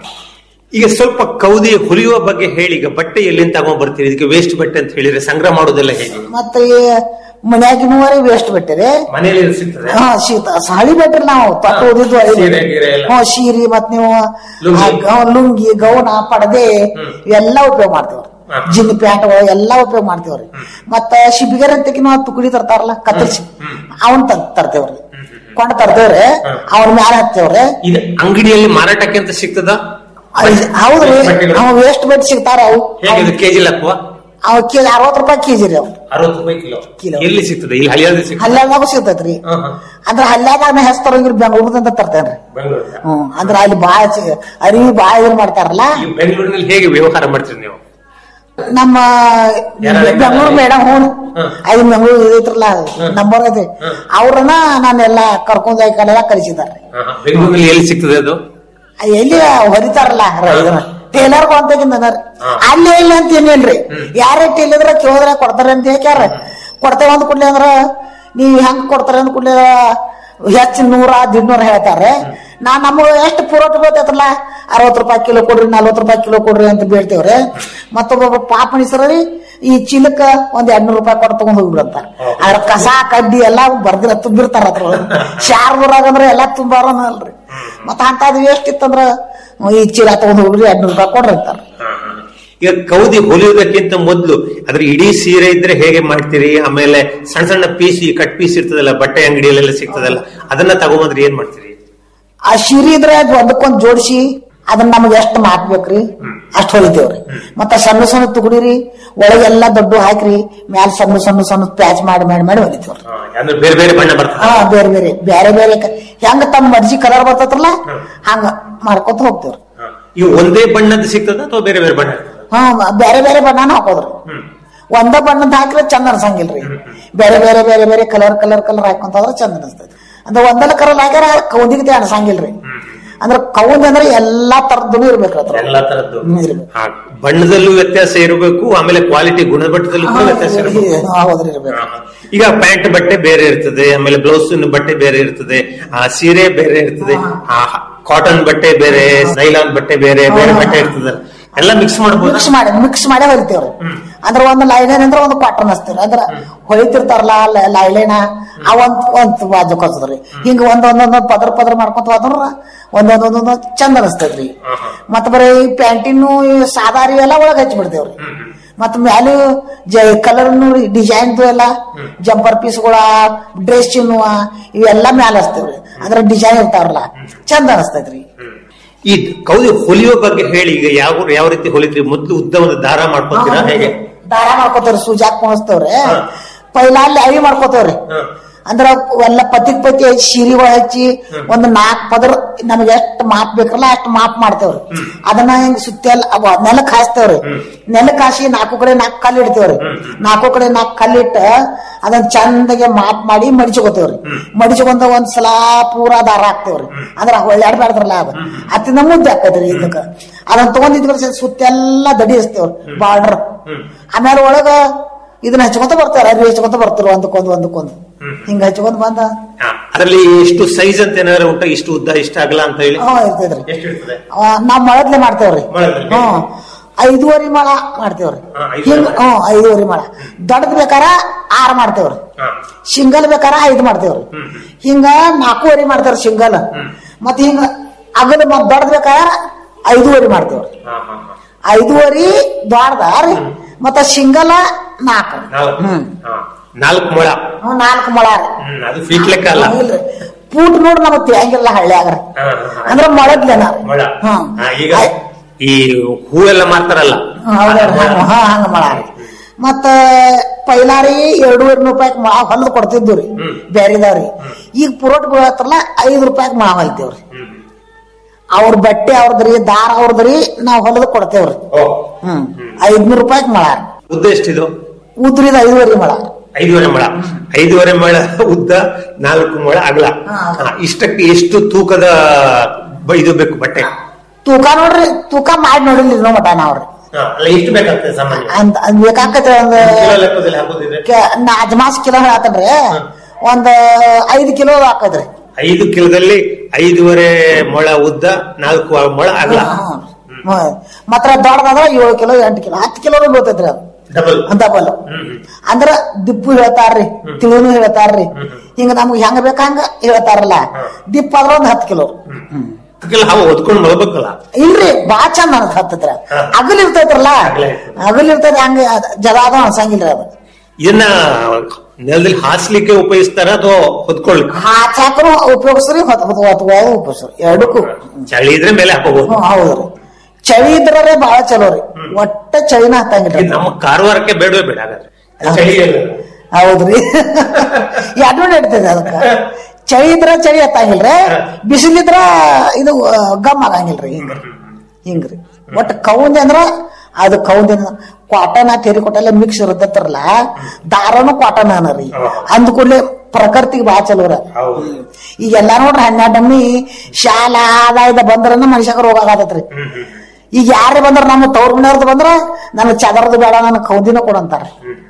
ಈಗ ಸ್ವಲ್ಪ ಕೌದಿ ಹೊಲಿಯುವ ಬಗ್ಗೆ ಹೇಳಿ ಈಗ ಬಟ್ಟೆ ಎಲ್ಲಿಂದ ತಗೊಂಡ್ ಬರ್ತೀರಿ ಇದಕ್ಕೆ ವೇಸ್ಟ್ ಬಟ್ಟೆ ಅಂತ ಹೇಳಿದ್ರೆ ಸಂಗ್ರಹ ಮಾಡೋದೆಲ್ಲ ಹೇಗೆ ಮತ್ತೆ ಮನ್ಯಾಗಿನವರೆ ವೇಸ್ಟ್ ಬಿಟ್ಟಿರಿ ಮನೆಯಲ್ಲಿ ಸಿಗ್ತದೆ ಹಾ ಶೀತ ಹಳಿ ಬಿಟ್ರಿ ನಾವು ತೊಟ್ಟು ಓದಿದ್ವು ಹಳಿ ಸೀರೆ ಬಿಟ್ರಿ. ಗೀರೆ ಎಲ್ಲ. ಹ್ಮ್ ಸೀರೆ ಮತ್ ನೀವು ಲುಂಗಿ. ಆ ಗ- ಲುಂಗಿ ಗೌನ ಪಡದೆ ಎಲ್ಲ ಉಪಯೋಗ ಮಾಡ್ತೇವ್ರಿ ಹಾ. ಜಿನ್ ಪ್ಯಾಂಟ್ಗಳು ಎಲ್ಲಾ ಉಪಯೋಗ ಮಾಡ್ತೇವ್ರಿ ಮತ್ತ ಶಿಬಿಗೆರೆ ಅಂತಕಿ ನಾವು ತುಕಡಿ ತರ್ತಾರಲ್ಲ ಕತ್ತರಿಸಿ ಅವನ್ ತರ್ತೇವ್ರಿ ಕೊಂಡ್ ತರ್ತೇವ್ರಿ ಅವ್ರ ಮ್ಯಾಲ ಹತ್ತೇವ್ರಿ ಇದು ಅಂಗಡಿಯಲ್ಲಿ ಮಾರಾಟಕ್ಕೆ ಅಂತ ಸಿಗ್ತದ ಅದ್- ಹೌದ್ರಿ ಬಟ್ಟೆಗಳು? ಅವ್ ವೇಸ್ಟ್ ಬೆಡ್ ಸಿಗ್ತಾರ ಅವು ಹೇಗೆ ಕೆಜಿ ಲೆಕ್ಕವ ಅವ್ ಕೆಜಿ ಅರವತ್ ರೂಪಾಯಿ ಕೆಜಿ ರೀ ಅವ್ ಅರವತ್ತು ರೂಪಾಯಿ ಕಿಲೋ ಕಿಲೋ. ಎಲ್ಲಿ ಸಿಗ್ತದೆ ಇಲ್ಲಿ ಹಳಿಯಾದ್ರೆ ಸಿಗ್ತದೆ ಹಲ್ಯಾದಾಗ ಸಿಗ್ತೈತ್ರಿ ಹಾ, ಹಾ. ಅಂದ್ರ ಹಲ್ಯಾದಾಗ ನಾ ಹೆಸರು ತರಂಗಿರಿ ಬೆಂಗಳೂರದಿಂದ ತರ್ತೇನ್ರಿ ಬೆಂಗಳೂರಿನ ಹ್ಮ್ ಅಂದ್ರ ಅಲ್ಲಿ ಬಾಳ ಚಿ- ಅರಿವಿ ಬಾಳ ಇದನ್ ಮಾಡ್ತಾರಲ್ಲ ಈ ಬೆಂಗಳೂರಿನಲ್ಲಿ ಹೇಗೆ ವ್ಯವಹಾರ ಮಾಡ್ತೀರಿ ನೀವು ನಮ್ಮ ಯಾರು? ಬೆಂಗಳೂರು ಮೇಡಮ್ ಹ್ಞೂ ಹ್ಮ್. ಐದು ಬೆಂಗಳೂರು ಇದೈತ್ರಲ್ಲ ನಂಬರ್ ಐತಿ ಅವ್ರನ್ನ ನಾನೆಲ್ಲ ಕರ್ಕೊಂಡ್ ಹೋಗಿ ಕಲೆಲ್ಲ ಕಲಿಸಿದಾರೆ ಹಾ, ಹಾ. ಬೆಂಗಳೂರಿನಲ್ಲಿ ಎಲ್ಲಿ ಸಿಗ್ತದೆ ಅದು ಎಲ್ಲಿ ಹೊರಿತಾರಲ್ಲ ಇದನ್ನ ಟೇಲರ್ ಅಂತಕಿಂತ ಅಲ್ಲಿ ಇಲ್ಲ ಅಂತ ಏನಿಲ್ರಿ ಯಾರೇ ಟೇಲಿದ್ರ ಕೇಳಿದ್ರ ಕೊಡ್ತಾರೆ ಅಂತ ಹೇಳ್ಯಾರ ಕೊಡ್ತೇವೆ ಅಂದ್ ಕೂಡ್ಲೆ ಅಂದ್ರ ನೀವ್ ಹೆಂಗ್ ಕೊಡ್ತಾರೆ ಅಂದ್ ಕೂಡ್ಲೆ ಹೆಚ್ಚು ನೂರ ದಿಡ್ನೂರ ಹೇಳ್ತಾರೆ ನಾ ನಮಗ ಎಷ್ಟು ಪೂರೋಟ ಬೀಳ್ತೈತಲ್ಲ ಅರವತ್ ರೂಪಾಯಿ ಕಿಲೋ ಕೊಡ್ರಿ ನಲ್ವತ್ ರೂಪಾಯಿ ಕಿಲೋ ಕೊಡ್ರಿ ಅಂತ ಬೀಳ್ತೇವ್ರಿ ಮತ್ತೊಬ್ಬ ಪಾಪ ಮನುಷ್ಯರಲ್ಲಿ ಈ ಚೀಲಕ್ಕ ಒಂದ್ ಎರಡ್ನೂರು ರೂಪಾಯಿ ಕೊಟ್ಟು ತಗೊಂಡ್ ಹೋಗ್ಬಿಡಂತ ಅದ್ರ ಕಸ ಕಡ್ಡಿ ಎಲ್ಲಾ ಬರ್ದಿರ ತುಂಬಿರ್ತಾರ ಅದ್ರ ಶಾರ್ದೂರಾಗ ಅಂದ್ರೆ ಎಲ್ಲಾ ತುಂಬಾರ ಅಲ್ರಿ ಮತ್ತ ಅಂತದ್ ವೇಸ್ಟ್ ಇತ್ತಂದ್ರ ಈ ಚೀಲ ತಗೊಂಡ್ ಹೋಗ್ರಿ ಎರಡ್ನೂರು ರೂಪಾಯಿ ಕೊಡ್ರಿ ಅಂತಾರ ಈಗ ಕೌದಿ ಹೊಲಿಯುವುದಕ್ಕಿಂತ ಮೊದಲು ಅದ್ರ ಇಡೀ ಸೀರೆ ಇದ್ರೆ ಹೇಗೆ ಮಾಡ್ತೀರಿ ಆಮೇಲೆ ಸಣ್ಣ ಸಣ್ಣ ಪೀಸ್ ಈ ಕಟ್ ಪೀಸ್ ಇರ್ತದಲ್ಲ ಬಟ್ಟೆ ಅಂಗಡಿಯಲ್ಲೆಲ್ಲ ಸಿಗ್ತದಲ್ಲ ಅದನ್ನ ತಗೊಂಬಂದ್ರೆ ಏನ್ ಮಾಡ್ತೀರಿ ಆ ಶಿರಿ ಇದ್ರೆ ಅದ್ ಒಂದಕ್ಕೊಂದ್ ಜೋಡಿಸಿ ಅದನ್ನ ನಮಗ್ ಎಷ್ಟ್ ಮಾತ್ಬೇಕ್ರಿ ಅಷ್ಟ್ ಹೊಲಿತೇವ್ರಿ ಮತ್ತ ಸಣ್ಣ ಸಣ್ಣ ತುಗುಡಿರಿ ಒಳಗೆಲ್ಲಾ ದೊಡ್ಡ ಹಾಕ್ರಿ ಮ್ಯಾಲ ಸಣ್ಣ ಸಣ್ಣ ಸಣ್ಣ ಪ್ಯಾಚ್ ಮಾಡಿ ಮಾಡಿ ಮಾಡಿ ಹೊಲಿತೇವ್ರಿ ಹಾ, ಅಂದ್ರೆ ಬೇರೆ ಬೇರೆ ಬಣ್ಣ ಬರ್ತದೆ ಹಾ ಬೇರೆ ಬೇರೆ ಬೇರೆ ಬೇರೆ ಕ- ಹೆಂಗ ತಮ್ಮ ಮರ್ಜಿ ಕಲರ್ ಬರ್ತೈತ್ರಲ್ಲ ಹಂಗ ಮಾಡ್ಕೊತ ಹೋಗ್ತೇವ್ರಿ ಹಾ. ಇವು ಒಂದೇ ಬಣ್ಣದ ಸಿಗ್ತದ ಅಥವಾ ಬೇರೆ ಬೇರೆ ಬಣ್ಣ ಇರ್ತದ? ಹಾ ಮ- ಬೇರೆ ಬೇರೆ ಬಣ್ಣನ ಹಾಕೋದ್ರಿ ಒಂದ ಬಣ್ಣದ ಹಾಕಿದ್ರೆ ಚಂದ ಅನ್ಸಂಗಿಲ್ರಿ ಬೇರೆ ಬೇರೆ ಬೇರೆ ಬೇರೆ ಕಲರ್ ಕಲರ್ ಕಲರ್ ಹಾಕೊಂತ ಹೋದ್ರೆ ಚಂದ ಅನಿಸ್ತೈತಿ ಅಂದ್ರೆ ಒಂದಲ್ಲ ಕಲರ್ ಹಾಕ್ಯಾರ ಕೌದಿಗೆ ಅನ್ಸಂಗಿಲ್ರಿ ಅಂದ್ರೆ ಕೌಂದಿ ಅಂದ್ರೆ ಎಲ್ಲಾ ತರದ್ದು ಇರ್ಬೇಕ್ರಿ ಅದ್ರ ಎಲ್ಲಾ ತರದ್ದು ಹ್ಮ್, ಇರ್ಬೇಕು. ಹಾ, ಬಣ್ಣದಲ್ಲೂ ವ್ಯತ್ಯಾಸ ಇರಬೇಕು ಆಮೇಲೆ ಕ್ವಾಲಿಟಿ ಗುಣಮಟ್ಟದಲ್ಲೂ ಕೂಡ ವ್ಯತ್ಯಾಸ ಇರಬೇಕು ಹಾ, ಹೌದ್ರಿ ಇರ್ಬೇಕು ಈಗ ಪ್ಯಾಂಟ್ ಬಟ್ಟೆ ಬೇರೆ ಇರ್ತದೆ ಆಮೇಲೆ ಬ್ಲೌಸ್ ಬಟ್ಟೆ ಬೇರೆ ಇರ್ತದೆ ಆ ಸೀರೆ ಬೇರೆ ಇರ್ತದೆ ಆ ಕಾಟನ್ ಬಟ್ಟೆ ಬೇರೆ ನೈಲಾನ್ ಬಟ್ಟೆ ಬೇರೆ ಬೇರೆ ಬಟ್ಟೆ ಇರ್ತದೆ ಎಲ್ಲ ಮಿಕ್ಸ್ ಮಾಡಬಹುದು ಮಿಕ್ಸ್ ಮಾಡಿ ಮಿಕ್ಸ್ ಮಾಡೇ ಹೊಲಿತೇವ್ರಿ ಅಂದ್ರ ಒಂದ್ ಲೈಲೇನ್ ಅಂದ್ರ ಒಂದ್ ಕಾಟನ್ ಹಚ್ತೇವ್ರಿ ಅಂದ್ರ ಹೊಳಿತಿರ್ತಾರಲ್ಲ ಲ- ಲೈಲೇನ ಆ ಒಂದ್ ಒಂದ್ ಬಾಜು ಕಲ್ಸದ್ರಿ ಹಿಂಗ ಒಂದ್ ಒಂದೊಂದ್ ಪದ್ರ ಪದ್ರ ಮಾಡ್ಕೊಂತ ಹೋದ್ರ ಒಂದೊಂದ್ ಒಂದೊಂದ್ ಚಂದ ಅನಸ್ತೈತ್ರಿ ಮತ್ತ ಬರೀ ಈ ಪ್ಯಾಂಟಿನು ಈ ಸಾದಾರಿ ಎಲ್ಲ ಒಳಗ್ ಹಚ್ಚಿ ಬಿಡ್ತೇವ್ರಿ ಮತ್ತ ಮ್ಯಾಲು ಜ ಕಲರ್ ಡಿಸೈನ್ ಎಲ್ಲ ಜಂಪರ್ ಪೀಸ್ಗಳ ಡ್ರೆಸ್ ಚಿನ್ನುವ ಇವೆಲ್ಲ ಮ್ಯಾಲ ಹಚ್ತೇವ್ರಿ ಅಂದ್ರ ಡಿಸೈನ್ ಇರ್ತಾವ್ರಲ್ಲ ಚಂದ ಅನಸ್ತೈತ್ರಿ ಈ ಕೌದಿ ಹೊಲಿಯೋ ಬಗ್ಗೆ ಹೇಳಿ ಈಗ ಯಾವ ಯಾವ ರೀತಿ ಹೊಲಿದ್ರಿ ಮೊದ್ಲು ಉದ್ದ ಒಂದು ದಾರ ಮಾಡ್ಕೊತೀರಾ ಹೇಗೆ ದಾರ ಮಾಡ್ಕೋತೇವ್ರಿ ಸೂಜಾಕ್ ಕುಣಿಸ್ತೇವ್ರಿ ಪೈಲ ಅಲ್ಲಿ ಅವಿ ಮಾಡ್ಕೋತೇವ್ರಿ ಅಂದ್ರ ಎಲ್ಲ ಪತಿಕ್ ಪತಿ ಹಚ್ಚಿ ಸೀರಿಗಳು ಹಚ್ಚಿ ಒಂದ್ ನಾಲ್ಕ್ ಪದರ್ ನಮ್ಗೆ ಎಷ್ಟ್ ಮಾಪ್ ಬೇಕಲ್ಲ ಅಷ್ಟ್ ಮಾಪ್ ಮಾಡ್ತೇವ್ರಿ ಅದನ್ನ ಹಿಂಗ್ ಸುತ್ತೆಲ್ಲ ಅವ ನೆಲಕ್ ಹಾಸ್ತೇವ್ರಿ ನೆಲಕ್ ಹಾಸಿ ನಾಲ್ಕು ಕಡೆ ನಾಲ್ಕು ಕಲ್ಲು ಇಡ್ತೇವ್ರಿ ನಾಲ್ಕು ಕಡೆ ನಾಲ್ಕು ಕಲ್ಲಿಟ್ಟ ಅದನ್ನ ಚಂದಗೆ ಮಾಪ್ ಮಾಡಿ ಮಡಿಚ್ಕೋತೇವ್ರಿ ಮಡಿಚ್ಕೊಂಡ ಒಂದ್ ಸಲ ಪೂರಾ ದಾರ ಹಾಕ್ತೇವ್ರಿ ಅಂದ್ರ ಒಳ್ಳಾಡ್ಬಾರ್ದ್ರಲ್ಲ ಅದು ಅತ್ತಿಂದ ಮುದ್ದೆ ಹಾಕತ್ರಿ ಇದಕ್ಕ ಅದನ್ನ ತಗೊಂಡ್ ಇದ್ಕ ಸುತ್ತೆಲ್ಲ ದಡಿ ಹಚ್ತೇವ್ರಿ ಬಾರ್ಡರ್ ಆಮೇಲೆ ಒಳಗ ಇದನ್ನ ಹಚ್ಕೊಂತ ಬರ್ತಾರ ಅರಿವಿ ಹಚ್ಕೊಂತ ಬರ್ತಾರ ಒಂದಕ್ಕೊಂದು ಒಂದಕ್ಕೊಂದು ಹಿಂಗ ಹಚ್ಕೊಂತ ಬಂದ ಹಾ, ಅದರಲ್ಲಿ ಎಷ್ಟು ಸೈಜ್ ಅಂತ ಏನಾದ್ರು ಉಂಟ ಇಷ್ಟು ಉದ್ದ ಇಷ್ಟ ಆಗಲ್ಲ ಅಂತ ಹೇಳಿ ಹ್ಮ್ ಇರ್ತೈತ್ರಿ ಎಷ್ಟು ಇರ್ತದೆ ಆ, ನಾವ್ ಮೊಳದ್ಲೆ ಮಾಡ್ತೇವ್ರಿ ಮೊಳದಲ್ಲಿ? ಹ್ಮ್ ಐದುವರೆ ಮೊಳ ಮಾಡ್ತೇವ್ರಿ ಹಾ, ಐದುವರೆ ಹಿಂಗ ಹ್ಮ್ ಐದುವರೆ ಮೊಳ ದೊಡ್ಡದ್ ಬೇಕಾರ ಆರ್ ಮಾಡ್ತೇವ್ರಿ ಹಾ. ಸಿಂಗಲ್ ಬೇಕಾರ ಐದು ಮಾಡ್ತೇವ್ರಿ ಹಿಂಗ ನಾಲ್ಕೂವರೆ ಮಾಡ್ತೇವ್ರಿ ಸಿಂಗಲ್ ಮತ್ ಹಿಂಗ ಅಗಲ ಮತ್ ದೊಡ್ಡದ್ ಬೇಕಾರ ಐದುವರೆ ಮಾಡ್ತೇವ್ರಿ ಹಾ, ಹಾ, ಹಾ. ಐದುವರೆ ದೊಡ್ಡದ ರೀ ಮತ್ತ ಸಿಂಗಲ್ ನಾಲ್ಕು ನಾಲ್ಕು ಹ್ಮ್ ಹಾ. ನಾಲ್ಕು ಮೊಳ ಹ್ಮ್, ನಾಲ್ಕು ಮೊಳ ರೀ ಹ್ಮ್, ಅದು ಫೀಟ್ ಲೆಕ್ಕ ಅಲ್ಲ ಇಲ್ರಿ ಪೂಟ್ ನೋಡ್ ನಮಗ್ ತಿಳಿಯಂಗಿಲ್ಲ ಹಳ್ಳಿಯಾಗ್ರಿ ಹಾ, ಹಾ, ಹಾ. ಅಂದ್ರ ಮೊಳದ್ಲೆನ ಮೊಳ ಹ್ಮ್. ಹಾ, ಈಗ ಈ ಹೂವೆಲ್ಲ ಮಾರ್ತಾರಲ್ಲ ಹೌದ್ರಿ ಹಂಗ ಹಾ ಹಂಗ ಮೊಳ ರೀ ಮತ್ತ ಪೈಲಾರಿ ಎರಡೂವರೆ ರೂಪಾಯಿ ಮೊಳ ಹೊಲದ್ ಕೊಡ್ತಿದ್ವು ರೀ ಬೇರೆದವ್ರಿ ಈಗ ಪುರೋಟ್ ಬೀಳತ್ತಲ್ಲ ಐದು ರೂಪಾಯಿ ಮೊಳ ಹೊಲ್ತೇವ್ರಿ ಅವ್ರ ಬಟ್ಟೆ ಅವ್ರದ್ರಿ ದಾರ ಅವ್ರದ್ರಿ ನಾವ್ ಹೊಲದ ಕೊಡ್ತೇವ್ರಿ ಹ್ಮ್ ಐದ್ನೂರು ರೂಪಾಯಿ ಮೊಳ ಉದ್ದ ಎಷ್ಟಿದು ಉದ್ರಿದ ಐದುವರೆ ಮೊಳ ಐದೂವರೆ ಮೊಳ ಐದೂವರೆ ಮೊಳ ಉದ್ದ ನಾಲ್ಕು ಮೊಳ ಅಗಲ ಹಾ. ಹಾ, ಇಷ್ಟಕ್ಕೆ ಎಷ್ಟು ತೂಕದ ಬ- ಇದು ಬೇಕು ಬಟ್ಟೆ ತೂಕ ನೋಡ್ರಿ ತೂಕ ಮಾಡಿ ನೋಡಿಲ್ರಿ ನೋ ಮಟ ನಾವ್ರಿ ಹಾ, ಅಲ್ಲ ಎಷ್ಟು ಬೇಕಾಗ್ತದೆ ಸಾಮಾನ್ಯ ಅಂತ ಅದ್ ಬೇಕಾಕತ್ರಿ ಒಂದ್ ಕಿಲೋ ಲೆಕ್ಕದಲ್ಲಿ ಹಾಕೋದಿದ್ರೆ ಕೆ- ನಾ ಅಜ್ಮಾಸ್ ಕಿಲೋ ಹೇಳತ್ತನ್ರಿ ಒಂದ್ ಐದ್ ಕಿಲೋ ಹಾಕದ್ರಿ ಐದು ಕಿಲೋದಲ್ಲಿ ಐದೂವರೆ ಮೊಳ ಉದ್ದ ನಾಲ್ಕು ಮೊಳ ಅಗಲ ಮಾತ್ರ ದೊಡ್ಡದಾದ್ರ ಏಳು ಕಿಲೋ ಎಂಟು ಕಿಲೋ ಹತ್ತು ಕಿಲೋ ಬೀಳ್ತೈತ್ರಿ ಅದು ಡಬಲ್ ಡಬಲ್ ಅಂದ್ರ ದಿಪ್ಪು ಹೇಳ್ತಾರ್ರಿ ತಿಳಿನು ಹೇಳ್ತಾರ್ರಿ ಹಿಂಗ ನಮ್ಗೆ ಹೆಂಗ ಬೇಕ ಹಂಗ ಹೇಳ್ತಾರಲ್ಲ ದಿಪ್ಪ ಆದ್ರ ಒಂದ್ ಹತ್ತು ಕಿಲೋ ಕಿಲೋ ಹಾವು ಹೊದ್ಕೊಂಡು ಮಲ್ಬೇಕಲ್ಲ ಇಲ್ರಿ ಬಾ ಚಂದ ಅನ್ಸ ಹತ್ತತ್ರ ಹಾ. ಅಗಲ್ ಇರ್ತೈತ್ರಲ್ಲ ಅಗಲ ಇರ್ತೈತಿ. ಅಗಲ್ ಇರ್ತೈತಿ ಹಂಗ ಅದ್ ಜದ ಅದ ಅನ್ಸಂಗಿಲ್ರಿ ಅದು ಇದನ್ನ ನೆಲದಲ್ಲಿ ಹಾಸ್ಲಿಕ್ಕೆ ಉಪಯೋಗಿಸ್ತಾರ ಅಥವಾ ಹೊದ್ಕೊಳ್ಲಿಕ್ಕೆ ಹಾಚಾಕನು ಉಪಯೋಗಿಸ್ರಿ ಹೊತ್ ಹೊತ್ ಹೊತ್ಕೊಳ್ಳೋದು ಉಪಯೋಗಿಸ್ರಿ ಎರಡಕ್ಕೂ ಚಳಿ ಇದ್ರೆ ಮೇಲೆ ಹಾಕೋಬಹುದು ಹ್ಮ್ ಹೌದ್ರಿ ಚಳಿ ಇದ್ರೆ ಬಹಳ ಚಲೋ ರೀ ಒಟ್ಟ ಚಳಿನ ಹತ್ತಂಗಿಲ್ರಿ ನಮ್ಮ ಕಾರವಾರಕ್ಕೆ ಬೇಡವೇ ಬೇಡ ಹಾಗಾದ್ರೆ ಚಳಿ ಇಲ್ಲ. ಹೌದ್ರಿ ಎರಡು ನಡೀತದೆ ಅದಕ್ಕ ಚಳಿ ಇದ್ರ ಚಳಿ ಹತ್ತಂಗಿಲ್ರಿ ಬಿಸಿಲಿದ್ರ ಇದು ಆ, ಗಮ್ ಆಗಂಗಿಲ್ರಿ ಹಿಂಗ್ರಿ ಹಿಂಗ್ರಿ ಒಟ್ಟ ಕೌಂದಿ ಅಂದ್ರ ಅದು ಕೌಂದಿ ಕ್ವಾಟನ್ ತೆರಿ ಕೊಟ್ಟಲ್ಲ ಮಿಕ್ಸ್ ಇರತ್ತಲ್ಲ ದಾರನು ಕ್ವಾಟನ್ ಅನರಿ ಅಂದ ಕೂಡಲೇ ಪ್ರಕೃತಿಗೆ ಬಾ ಚಲೋರ ಹೌದು. ಈಗೆಲ್ಲಾ ನೋಡ್ರಿ ಹನ್ನೆರಡು ನಮ್ನಿ ಶಾಲಾ ಆದಾಯದ ಬಂದ್ರನ ಮನುಷ್ಯಗ ರೋಗ ಆಗತೈತ್ರಿ ಈಗ ಯಾರೇ ಬಂದ್ರ ನಮ್ಮ ತವ್ರ ಮನೆಯವ್ರದ್ದು ಬಂದ್ರ ನನಗೆ ಚದರದು ಬೇಡ ನನ್ನ ಕೌದಿನ ಕೊಡಂತಾರ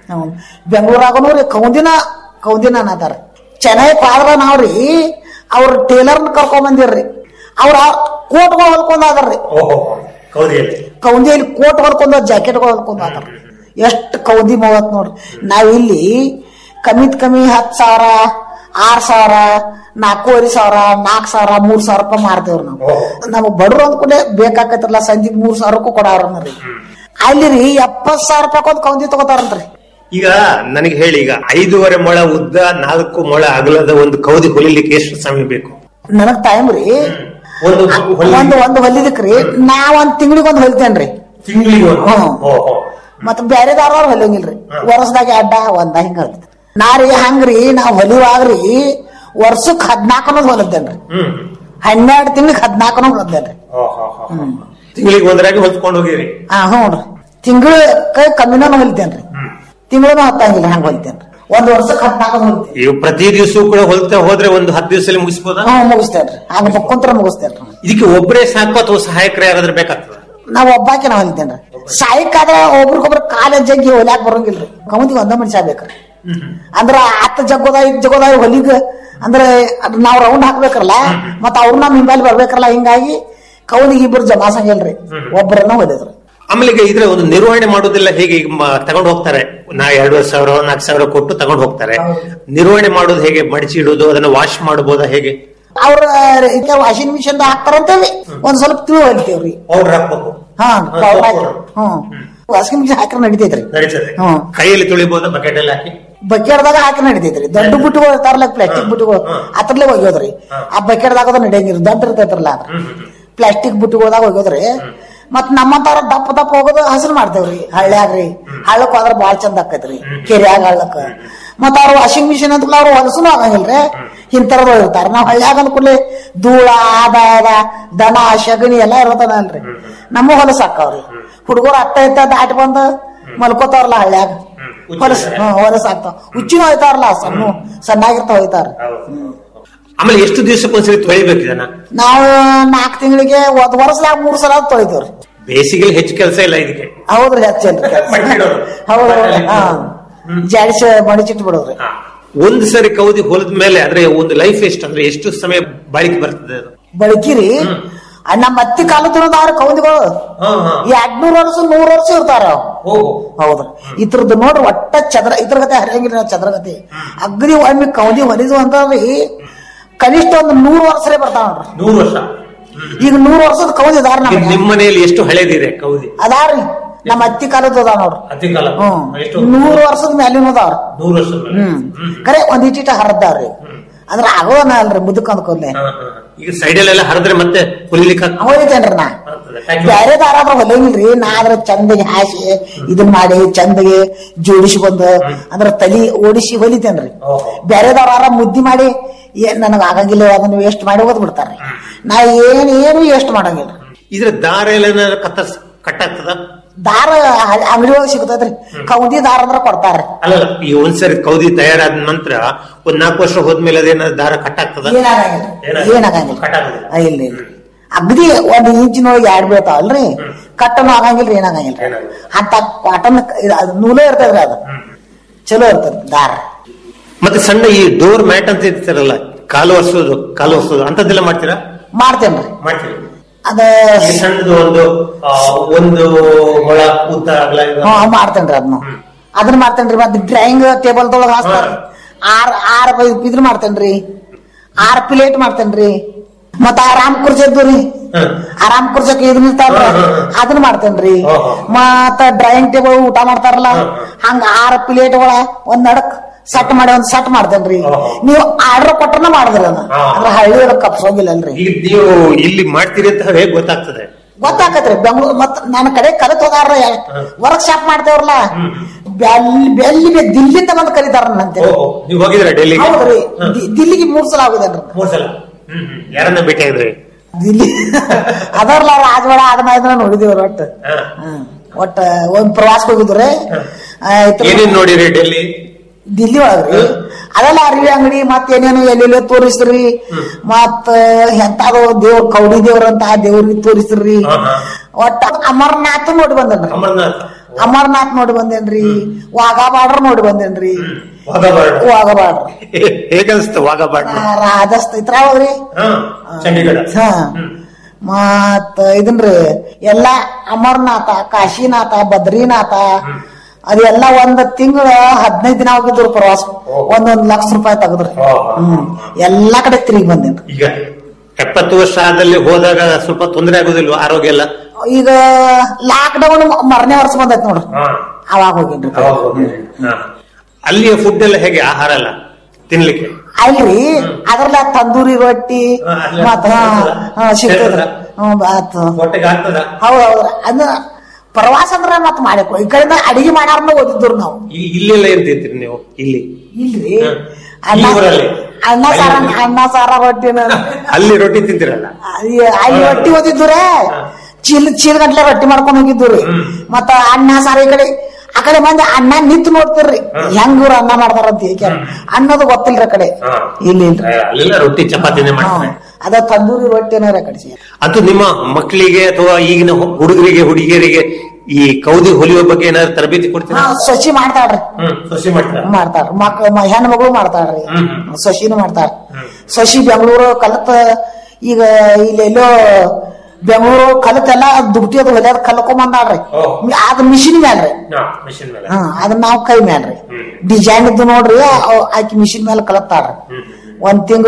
ಬೆಂಗಳೂರಾಗನು ರೀ ಕೌದಿನ ಕೌದಿನ ಅನ್ನತಾರ ಚೆನ್ನೈ ಹೋದ್ರ ನಾವ್ರಿ ಅವ್ರ ಟೇಲರ್ನ ಕರ್ಕೊಂಡ್ ಬಂದಿರ್ರಿ ಅವ್ರ ಕೋಟ್ಗಳು ಹೊಲ್ಕೊಂಡ್ ಅದಾರ್ರಿ ಓಹೋ ಕೌದಿಯಲ್ಲಿ ಕೌಂದಿಯಲ್ಲಿ ಕೋಟ್ ಹೊಲ್ಕೊಂಡ್ ಜಾಕೆಟ್ಗಳು ಹೊಲ್ಕೊಂಡ್ ಅದಾರ ಎಷ್ಟು ಕೌದಿ ಮೂವತ್ ನೋಡ್ರಿ ನಾವಿಲ್ಲಿ ಕಮ್ಮಿತ್ ಕಮ್ಮಿ ಹತ್ತು ಸಾವಿರ ಆರ್ ಸಾವಿರ ನಾಲ್ಕೂವರೆ ಸಾವಿರ ನಾಲ್ಕು ಸಾವಿರ ಮೂರ್ ಸಾವಿರ ರೂಪಾಯಿ ಮಾರ್ತೇವ್ರಿ ನಾವು ನಮಗ್ ಬಡ್ರು ಅಂದ್ಕೂಡೆ ಬೇಕಾಕೈತ್ರಲ್ಲ ಸಂಜೆ ಮೂರ್ ಸಾವಿರಕ್ಕೂ ಕೊಡಾವ್ರಿ ಅಲ್ಲಿ ರೀ ಎಪ್ಪತ್ ಸಾವಿರ ರೂಪಾಯಿ ಒಂದು ಕೌಂದಿ ತಗೋತಾರಂತ್ರಿ ಈಗ ನನಗೆ ಹೇಳಿ ಈಗ ಐದೂವರೆ ಮೊಳ ಉದ್ದ ನಾಲ್ಕು ಮೊಳ ಅಗಲದ ಒಂದು ಕೌದಿ ಹೊಲಿಲಿಕ್ಕೆ ಎಷ್ಟು ಸಮಯ ಬೇಕು ನನಗ್ ಟೈಮ್ ರೀ ಒಂದು ಒಂದು ಒಂದು ಹೊಲಿದಕ್ರಿ ನಾ ಒಂದ್ ತಿಂಗಳಿಗೆ ಒಂದ್ ಹೊಲಿತೇನ್ರಿ ತಿಂಗಳಿಗೆ ಒಂದು ಹ್ಮ್. ಓಹೋ ಮತ್ತ ಬೇರೆ ದಾರವ್ರ ಹೊಲಿಯಂಗಿಲ್ರಿ ವರ್ಷದಾಗ ಅಡ್ಡ ಒಂದ ಹಿಂಗ ಹೊಲಿತ ನಾ ರೀ ಹಂಗ್ರಿ ನಾ ಹೊಲಿವಾಗ್ರಿ ವರ್ಷಕ್ ಹದ್ನಾಲ್ಕು ಅನ್ನೋದು ಹೊಲಿದ್ದೇನ್ರಿ ಹ್ಮ್ ಹನ್ನೆರಡು ತಿಂಗಳಿಗೆ ಹದ್ನಾಲ್ಕು ಅನ್ನೋದು ಹೊಲಿದ್ದೇನ್ರಿ ಓಹೋ ತಿಂಗಳಿಗೆ ಒಂದರಾಗಿ ಹೊಲ್ಸ್ಕೊಂಡು ಹೋಗಿರಿ ಹಾ ಹ್ಞೂ ತಿಂಗಳ ಕೈ ಕಮ್ಮಿನ ಹೊಲಿತೇನ್ರಿ ತಿಂಗಳೂ ಹತ್ತಂಗಿಲ್ಲ ಹಂಗ ಹೊಲಿತೇನ್ರಿ ಒಂದ್ ವರ್ಷಕ್ಕೆ ಹದ್ನಾಲ್ಕು ಹೊಲಿತೇನೆ ಈಗ ಪ್ರತಿ ದಿವಸ ಕೂಡ ಹೊಲ್ತಾ ಹೋದ್ರೆ ಒಂದು ಹತ್ತು ದಿವಸದಲ್ಲಿ ಮುಗಿಸ್ಬೋದಾ ಹ್ಞೂ ಮುಗಿಸ್ತೇನ್ರಿ ಹಂಗ ಮುಕ್ಕೊಂತ್ರ ಮುಗಿಸ್ತೇನ್ರಿ ಇದಕ್ಕೆ ಒಬ್ಬರೇ ಸಾಕು ಅಥವಾ ಸಹಾಯಕರು ಯಾರಾದ್ರೂ ಬೇಕಾಗ್ತದ ನಾವ್ ಒಬ್ಬಾಕಿ ನಾ ಹೊಲಿತೇನ್ರಿ ಸಾಯಕಾದ್ರ ಒಬ್ರಿಗೊಬ್ರು ಕಾಲ ಜಗ್ಗಿ ಹೊಲ್ಯಾಕ್ ಬರಂಗಿಲ್ರಿ ಕೌಂದಿಗೆ ಒಂದ ಮನುಷ್ಯ ಬೇಕ್ರಿ ಅಂದ್ರ ಹತ್ತ ಜಗ್ಗೋದ ಇದ್ ಜಗ್ಗೋದ ಹೊಲಿಗ ಅಂದ್ರೆ ಅದ್ ನಾವ್ ರೌಂಡ್ ಹಾಕ್ಬೇಕ್ರಲ್ಲ ಮತ್ತ ಅವ್ರ ನಮ್ ಹಿಂಬಾಲಿ ಬರ್ಬೇಕ್ರಲ್ಲ ಹಿಂಗಾಗಿ ಕೌನಿಗೆ ಇಬ್ರು ಜಮಾಸಂಗಿಲ್ರಿ ಒಬ್ಬರನ್ನ ಹೊಲಿದ್ರಿ ಆಮೇಲೆ ಈಗ ಇದ್ರ ಒಂದು ನಿರ್ವಹಣೆ ಮಾಡೋದೆಲ್ಲ ಹೇಗೆ ಈಗ ಮ- ತಗೊಂಡ್ ಹೋಗ್ತಾರೆ ನಾ ಎರಡೂವರೆ ಸಾವಿರ ನಾಲ್ಕು ಸಾವಿರ ಕೊಟ್ಟು ತಗೊಂಡ್ ಹೋಗ್ತಾರೆ ನಿರ್ವಹಣೆ ಮಾಡೋದು ಹೇಗೆ ಮಡಿಚಿ ಇಡೋದು ಅದನ್ನ ವಾಶ್ ಮಾಡಬಹುದಾ ಹೇಗೆ ಅವ್ರ ವಾಷಿಂಗ್ ಮಿಷನ್ ಹಾಕ್ತಾರಂತೇಳಿ ಒಂದ್ ಸ್ವಲ್ಪ ತಿಳಿ ಹೊಲಿತೇವ್ರಿ ಪೌಡರ್ ಹಾಕ್ಬೇಕು ಹಾ ಹಾ, ಪೌಡರ್ ಹಾಕಿ powder. ಹ್ಮ್ ವಾಷಿಂಗ್ ಮಿಷನ್ ಹಾಕ್ರ ನಡಿತೈತ್ರಿ ನಡೀತದೆ ಹ್ಮ್. ಕೈಯಲ್ಲಿ ತುಳಿಬಹುದಾ ಬಕೆಟ್ ಅಲ್ಲಿ ಹಾಕಿ ಬಕೆಟ್ದಾಗ ಹಾಕಿ ನಡಿತೈತ್ರಿ ದೊಡ್ಡ ಬುಟ್ಟಿಗಳು ಇರ್ತಾರಲ್ಲ ಪ್ಲಾಸ್ಟಿಕ್ ಬುಟ್ಟಿಗಳು ಅತ್ರಲ್ಲೇ ಒಗ್ಯೋದ್ರಿ ಆ ಬಕೆಟ್ದಾಗ ಅದು ನಡೆಯಂಗಿಲ್ಲ ದೊಡ್ಡ ಇರ್ತೈತ್ರಲ್ಲ ಪ್ಲಾಸ್ಟಿಕ್ ಬುಟ್ಟಿಗಳದಾಗ ಒಗ್ಯೋದ್ರಿ ಮತ್ ನಮ್ಮಂತಾರ ದಪ್ಪ ದಪ್ಪ ಹೋಗೋದು ಹಸರು ಮಾಡ್ತೇವ್ರಿ ಹಳ್ಳ್ಯಾಗ್ರಿ ಹಳ್ಳಕ್ ಹೋದ್ರ ಬಾಳ್ ಚಂದ ಆಕೈತ್ರಿ ಕೆರಿಯಾಗ ಹಳ್ಳಕ್ಕ ಮತ್ತ ಅವ್ರ ವಾಷಿಂಗ್ ಮಿಷಿನ್ ಅಂತ ಅವ್ರು ಹೊಲಸನು ಆಗಂಗಿಲ್ರಿ ಇಂತರದು ಇರ್ತಾರ ನಾವ್ ಹಳ್ಳ್ಯಾಗ ಅನ್ಕೂಡ್ಲೆ ಧೂಳ ಆದ ಆದ ದನ ಶಗಣಿ ಎಲ್ಲಾ ಇರ್ತದಲ್ರಿ ನಮ್ಮ ಹೊಲಸ ಹಾಕಾವ್ರಿ ಹುಡುಗರು ಅತ್ತ ಇತ್ತ ದಾಟಿ ಬಂದ ಮಲ್ಕೋತಾರಲ್ಲ ಹಳ್ಳ್ಯಾಗ ಹೊಲಸ ಹ್ಮ್ ಹೊಲಸ ಆಗ್ತಾವ ಹುಚ್ಚಿನೂ ಹೋಯ್ತಾರಲ್ಲ ಸಣ್ಣ ಸಣ್ಣಾಗಿರ್ತಾವ ಹೋಯ್ತಾರ ಆಮೇಲೆ ಎಷ್ಟು ದಿವಸಕ್ಕೊಂದ್ಸರಿ ತೊಳಿಬೇಕು ಇದನ್ನ ನಾವು ನಾಲ್ಕು ತಿಂಗಳಿಗೆ ಒಂದ್ ವರ್ಷದಾಗ ಮೂರ್ ಸಲ ತೊಳಿತೇವ್ರಿ ಬೇಸಿಗೆಲಿ ಹೆಚ್ಚು ಕೆಲಸ ಇಲ್ಲ ಇದಕ್ಕೆ ಹೌದ್ರಿ ಹೆಚ್ಚೇನ್ರಿ ಕೆಲ್ಸ. ಮಡಿಚಿಡೋದು. ಹೌದು ಹೌದು ಹಾ ಜಾಡಿಸಿ ಮಡಿಚಿಟ್ಟು ಬಿಡೋದ್ರಿ ಹಾ. ಒಂದು ಸರಿ ಕೌದಿ ಹೊಲದ ಮೇಲೆ ಅಂದ್ರೆ ಒಂದು ಲೈಫ್ ಎಷ್ಟು ಅಂದ್ರೆ ಎಷ್ಟು ಸಮಯ ಬಾಳಿಕೆ ಬರ್ತದೆ ಅದು ಬಳಕಿರಿ ಆ ನಮ್ಮ ಅತ್ತಿ ಕಾಲದಿರೋದಾರ ಕೌದಿಗಳು ಹಾ, ಹಾ. ಎರಡ್ನೂರ್ ವರ್ಷ ನೂರ್ ವರ್ಷ ಇರ್ತಾರ ಅವ್. ಓಹೋ ಹೌದ್ರಿ ಇದ್ರದ್ದು ನೋಡ್ರಿ ಒಟ್ಟ ಚದ್ರ ಇದ್ರಗತೆ ಹರಿಯಂಗಿಲ್ಲ ನಾವ್ ಚದ್ರಗತಿ ಅಗ್ರಿ ಒಮ್ಮೆ ಕೌದಿ ಹೊಲಿದು ಅಂತಂದ್ರಿ ಕನಿಷ್ಠ ಒಂದು ನೂರ್ ವರ್ಷರೇ ಬರ್ತಾವ ನೋಡ್ರಿ ನೂರು ವರ್ಷ ಈಗ ನೂರ್ ವರ್ಷದ ಕೌದಿ ಅದಾರ ಈಗ ನಮ್ಗೆ ನಿಮ್ಮ ಮನೆಯಲ್ಲಿ ಎಷ್ಟು ಹಳೆದಿದೆ ಕೌದಿ ಅದಾರ್ರಿ ನಮ್ಮ ಅತ್ತಿ ಕಾಲದ ಅದಾವ ನೋಡ್ರಿ ಅತಿ ಕಾಲ ಹ್ಮ್ ಎಷ್ಟು ನೂರ್ ವರ್ಷದ ಮೇಲಿನ ಅದಾವ್ರಿ ನೂರು ವರ್ಷ ಹ್ಮ್ ಕರೆ ಒಂದ್ ಇಟ್ಟಿಟ ಹರದ್ದಾವ್ರಿ ಅಂದ್ರ ಆಗೋನ ಅಲ್ರಿ ಮುದಕ್ ಅಂದ್ಕೊಂಡೆ ಈಗ ಸೈಡಲ್ಲೆಲ್ಲ ಹರಿದ್ರೆ ಮತ್ತೆ ಹೊಲಿಲಿಕ್ಕೆ ಆಗ್ತದೆ. ಹೊಲಿತೇನ್ರಿ ನಾ ಆಗ್ತದೆ. ಯಾಕೆ? ಬ್ಯಾರೆ ದಾರ ಆದ್ರ ಹೊಲಿಯಂಗಿಲ್ರಿ ನಾ ಅದ್ರ ಚಂದಗೆ ಹಾಸಿ ಇದನ್ ಮಾಡಿ ಚಂದಗೆ ಜೋಡಿಸಿ ಬಂದು ಅಂದ್ರ ತಲಿ ಓಡಿಸಿ ಹೊಲಿತೇನ್ರಿ ಓಹೋ. ಬ್ಯಾರೆ ದಾರ ಮುದ್ದಿ ಮಾಡಿ ಏನ್ ನನಗೆ ಆಗಂಗಿಲ್ಲ ಅದನ್ನ ವೇಸ್ಟ್ ಮಾಡಿ ಓದ್ ಬಿಡ್ತಾರೆ ನಾ ಏನ್ ಏನು ವೇಸ್ಟ್ ಮಾಡಂಗಿಲ್ಲ ಇದ್ರ ದಾರ ಎಲ್ಲ ಏನಾದ್ರು ಕತ್ತರ್ಸ್ ಕಟ್ಟಾಗ್ತದ ದಾರ ಅಂಗಡಿ ಒಳಗೆ ಸಿಗ್ತದ್ರಿ ಕೌದಿ ದಾರ ಅಂದ್ರ ಕೊಡ್ತಾರ್ರಿ ಅಲ್ಲಲ್ಲ ಈ ಒಂದ್ಸರಿ ಕೌದಿ ತಯಾರಾದ ನಂತರ ಒಂದ್ ನಾಲ್ಕು ವರ್ಷ ಹೋದ್ಮೇಲೆ ಅದೇನಾದ್ರು ದಾರ ಕಟ್ಟಾಗ್ತದ ಏನಾಗಂಗಿಲ್ಲ ಏನಾಗಂಗಿಲ್ಲ. ಏನಾಗಂಗಿಲ್ಲ ಕಟ್ಟಾಗೋದಿಲ್ಲ. ಆ, ಇಲ್ಲ ಇಲ್ಲ ಅಗದಿ ಒಂದ್ ಇಂಚಿನೊಳಗೆ ಎರಡ್ ಬೀಳ್ತಾವಲ್ರಿ ಕಟ್ಟನು ಆಗಂಗಿಲ್ರಿ ಏನಾಗಂಗಿಲ್ಲ ಏನಾಗಂಗಿಲ್ಲ. ಅಂತ ಕಾಟನ್ ನೂಲೇ ಇರ್ತದ್ರಿ ಅದು ಚಲೋ ಇರ್ತದ ದಾರ ಮತ್ತೆ ಸಣ್ಣ ಈ ಡೋರ್ ಮ್ಯಾಟ್ ಅಂತ ಇರ್ತಾರಲ್ಲ ಕಾಲು ಒರ್ಸೋದು ಕಾಲು ಒರ್ಸೋದು ಅಂತದ್ದೆಲ್ಲ ಮಾಡ್ತೀರಾ ಮಾಡ್ತೇನ್ರಿ ಮಾಡ್ತೀರಿ ಅದ ಈ ಸಣ್ಣದು ಒಂದು ಆ, ಒಂದು ಮೊಳ ಉದ್ದ ಅಗಲ ಇರೋ- ಹ್ಞೂ ಮಾಡ್ತೇನ್ರಿ ಅದನ್ನ ಅದನ್ನ ಮಾಡ್ತೇನ್ರಿ ಮತ್ತೆ ಡ್ರಾಯಿಂಗ್ ಟೇಬಲ್ ದೊಳಗ ಹಾಸ್ತಾರ ಆರ್ ಆರ್ ಇದ್ರ ಮಾಡ್ತೇನ್ರಿ ಆರ್ ಪ್ಲೇಟ್ ಮಾಡ್ತೇನ್ರಿ ಮತ್ತ ಆರಾಮ್ ಕುರ್ಚದ್ದು ರೀ ಹ್ಮ್. ಆರಾಮ್ ಕುರ್ಚಕ್ ಇದನ್ನ ಇರ್ತಾರ ಹ್ಮ್, ಹ್ಮ್, ಹ್ಮ್. ಅದನ್ನ ಮಾಡ್ತೇನ್ರಿ ಹ್ಮ್, ಹ್ಮ್. ಮತ್ತ ಡ್ರಾಯಿಂಗ್ ಟೇಬಲ್ ಊಟ ಮಾಡ್ತಾರಲ್ಲ ಹ್ಮ್, ಹ್ಮ್. ಹಂಗ ಆರ್ ಪ್ಲೇಟ್ ಒಳ ಒಂದ್ ನಡಕ್ ಸಟ್ ಮಾಡಿ ಒಂದ್ ಸಟ್ ಮಾಡ್ತೇನ್ರಿ ಹ್ಮ್, ಹ್ಮ್. ನೀವು ಆರ್ಡರ್ ಕೊಟ್ರನ ಮಾಡಿದ್ರಿ ಅದನ್ನ ಹ್ಮ್. ಅಂದ್ರೆ ಹಳ್ಳಿ ಕಪ್ಸೋಗಿಲ್ಲಲ್ರಿ ಈಗ ನೀವು ಇಲ್ಲಿ ಮಾಡ್ತೀರಿ ಅಂತ ಹೇಗ್ ಗೊತ್ತಾಗ್ತದೆ ಗೊತ್ತಾಕತ್ರಿ ಬೆಂಗಳೂರು ಮತ್ ನನ್ನ ಕಡೆ ಕಲಿತ್ ಹೋದಾರ ವರ್ಕ್ ಶಾಪ್ ಮಾಡ್ತೇವ್ರಲ್ಲ ಬೆಲ್ಲಿ ಬೆಲ್ಲಿ ದಿಲ್ಲಿಂದ ಬಂದು ಕರೀತಾರ ನಂತೆ ಓಹೋ ನೀವು ಹೋಗಿದ್ರ ಡೆಲ್ಲಿಗೆ ಹೌದ್ರಿ ಹ್ಮ್. ದಿ- ದಿಲ್ಲಿಗೆ ಮೂರ್ ಸಲ ಹೋಗಿದ್ದೇನ್ರಿ ಮೂರ್ ಸಲ ಹ್ಮ್ ಹ್ಮ್. ಯಾರನ್ನ ಭೇಟಿ ಆಗಿದ್ರಿ ದಿಲ್ಲಿ ಅದರ್ಲ ರಾಜವಾಡ ಅದನ್ನ ಇದನ್ನ ನೋಡಿದೀವ್ರಿ ಒಟ್ಟು ಹಾ. ಹ್ಮ್. ಒಟ್ಟ ಒಂದ್ ಪ್ರವಾಸಕ್ಕೆ ಹೋಗಿದ್ರಿ ಏನೇನ್ ನೋಡಿರಿ ಡೆಲ್ಲಿ ದಿಲ್ಲಿ ಒಳಗ್ರಿ ಅದೆಲ್ಲ ಅರಿವಿ ಅಂಗಡಿ ಮತ್ ಏನೇನು ಎಲ್ಲೆಲ್ಲೋ ತೋರಿಸ್ರಿ ಮತ್ ಎಂತಾದೋ ದೇವ್ರ ಕೌಡಿ ದೇವ್ರ ಅಂತ ದೇವ್ರಿಗೆ ತೋರಿಸ್ರಿ ಹಾ, ಹಾ. ಒಟ್ಟ ಅಮರ್ನಾಥ್ ನೋಡಿ ಬಂದನ್ರಿ ಅಮರ್ನಾಥ್ ಅಮರ್ನಾಥ್ ನೋಡಿ ಬಂದೇನ್ರಿ ವಾಘಾ ಬಾರ್ಡರ್ ನೋಡಿ ಬಂದೇನ್ರಿ ವಾಘಾಬಾರ್ಡ್ ವಾಘಾ ಬಾರ್ಡರ್ ಹೇಗನ್ಸ್ತು ವಾಘಾಬಾರ್ಡ್ ರಾಜಸ್ಥ ಇತ್ರ ಹೋಗ್ರಿ ಹಾ ಚಂಡೀಗಢ ಹಾ ಹ್ಮ್. ಮತ್ ಇದನ್ರಿ ಎಲ್ಲಾ ಅಮರ್ನಾಥ ಕಾಶಿನಾಥ ಬದ್ರಿನಾಥ ಅದೆಲ್ಲ ಒಂದ್ ತಿಂಗಳ ಹದಿನೈದು ದಿನ ಹೋಗಿದ್ರು ಪ್ರವಾಸ ಒಂದೊಂದ್ ಲಕ್ಷ ರೂಪಾಯಿ ತೆಗದ್ರಿ ಹಾ, ಹಾ. ಹ್ಮ್ ಎಲ್ಲಾ ಕಡೆ ತಿರುಗಿ ಬಂದೇನ್ರಿ ಈಗ ಎಪ್ಪತ್ತು ವರ್ಷ ಆದಲ್ಲಿ ಹೋದಾಗ ಸ್ವಲ್ಪ ತೊಂದರೆ ಆಗುದಿಲ್ವಾ ಆರೋಗ್ಯ ಎಲ್ಲ ಈಗ ಲಾಕ್ ಡೌನ್ ಮರನೇ ವರ್ಷ ಬಂದೈತ್ ನೋಡ್ರಿ ಹಾ. ಅವಾಗ ಹೋಗಿನ್ರಿ ಅವಾಗ ಹೋಗಿದ್ರಿ. ಹಾ. ಅಲ್ಲಿಯ ಫುಡ್ ಎಲ್ಲ ಹೇಗೆ ಆಹಾರ ಎಲ್ಲ ತಿನ್ಲಿಕ್ಕೆ ಅಲ್ರಿ ಅದ್ರಲ್ಲ ತಂದೂರಿ ರೊಟ್ಟಿ ಹಾ, ಅಲ್ಲೇ ಮತ್ತ ಹಾ, ಹಾ, ಸಿಗ್ತದ ಸೇರ್ತದ? ಹ್ಮ್ ಆತ್ ಹೊಟ್ಟೆಗೆ ಆಗ್ತದ ಹೌದ್ ಹೌದ್ರ ಅದ ಪ್ರವಾಸ ಅಂದ್ರ ಮತ್ ಮಾಡಕ್ ಈ ಕಡೆಯಿಂದ ಅಡಿಗೆ ಮಾಡಾರ್ನ ಓದಿದ್ರು ನಾವು ಈ- ಇಲ್ಲೆಲ್ಲ ಏನ್ ತಿಂತೀರಿ ನೀವು ಇಲ್ಲಿ ಇಲ್ರಿ ಹಾ. ಅನ್ನ ಈ ಊರಲ್ಲಿ? ಅನ್ನ ಸಾರ ಅನ್ನ ಸಾರ ರೊಟ್ಟಿನ ಅಲ್ಲಿ ರೊಟ್ಟಿ ತಿಂತಿರಲ್ಲ ಅಲ್ಲಿ- ಅಲ್ಲಿ ರೊಟ್ಟಿ ಓದಿದ್ದುರೆ ಚೀಲ ಚೀಲ ಗಂಟ್ಲೆ ರೊಟ್ಟಿ ಮಾಡ್ಕೊಂಡ್ ಹೋಗಿದ್ದು ರೀ ಮತ್ತ ಅನ್ನ ಸಾರ ಈ ಕಡೆ ಆ ಕಡೆ ಮಂದಿ ಅನ್ನ ನಿಂತು ನೋಡ್ತಿರ್ರಿ ಹೆಂಗ್ ಇವ್ರು ಅನ್ನ ಮಾಡ್ತಾರ ಅಂತ ಹೇಳಿ ಅನ್ನೋದು ಗೊತ್ತಿಲ್ರಿ ಆ ಕಡೆ ಹಾ. ಇಲ್ಲಿ ಇಲ್ರಿ ಅಲ್ಲೆಲ್ಲ ರೊಟ್ಟಿ ಚಪಾತಿನೇ ಹಾ. ಮಾಡ್ತಾರೆ ಅದ ತಂದೂರಿ ರೊಟ್ಟಿನಾರ ಕಡೆ ಅದು ನಿಮ್ಮ ಮಕ್ಕಳಿಗೆ ಅಥವಾ ಈಗಿನ ಹು- ಹುಡುಗರಿಗೆ ಹುಡುಗಿಯರಿಗೆ ಈ ಕೌದಿ ಹೊಲಿಯುವ ಬಗ್ಗೆ ಏನಾದ್ರು ತರಬೇತಿ ಕೊಡ್ತೀರಾ ಹಾ ಸೊಸಿ ಮಾಡ್ತಾಳ್ರಿ ಹ್ಮ್ ಸೊಸಿ ಮಾಡ್ತಾರ ಮಾಡ್ತಾರ ಮಕ್ಳ ಹೆಣ್ಣು ಮಗಳು ಮಾಡ್ತಾಳ್ರಿ ಹ್ಮ್, ಹ್ಮ್. ಸೊಸಿನೂ ಮಾಡ್ತಾರ ಸೊಸಿ ಬೆಂಗಳೂರು ಕಲತ ಈಗ ಇಲ್ಲೆಲ್ಲೋ ಬೆಂಗಳೂರು ಕಲತೆಲ್ಲ ದುಡ್ಡಿ ಅದು ಹೊಲಿಯೋದ್ ಕಲ್ಕೊಂಬಂದಾಳ್ರಿ ಓ. ಅದ್ ಮಿಷಿನ್ ಮ್ಯಾಲ್ರಿ ಮಿಷಿನ್ ಮೇಲೆ ಹಾ ಅದನ್ನ ನಾವ್ ಕೈ ಮ್ಯಾಲ್ರಿ ಹ್ಮ್. ಡಿಸೈನ್ ಇದ್ದು ನೋಡ್ರಿ ಅವ್- ಆಕಿ ಮಿಷಿನ್ ಮೇಲೆ ಕಲತ್ತಾಳ್ರಿ ಒಂದ್ ತಿಂಗ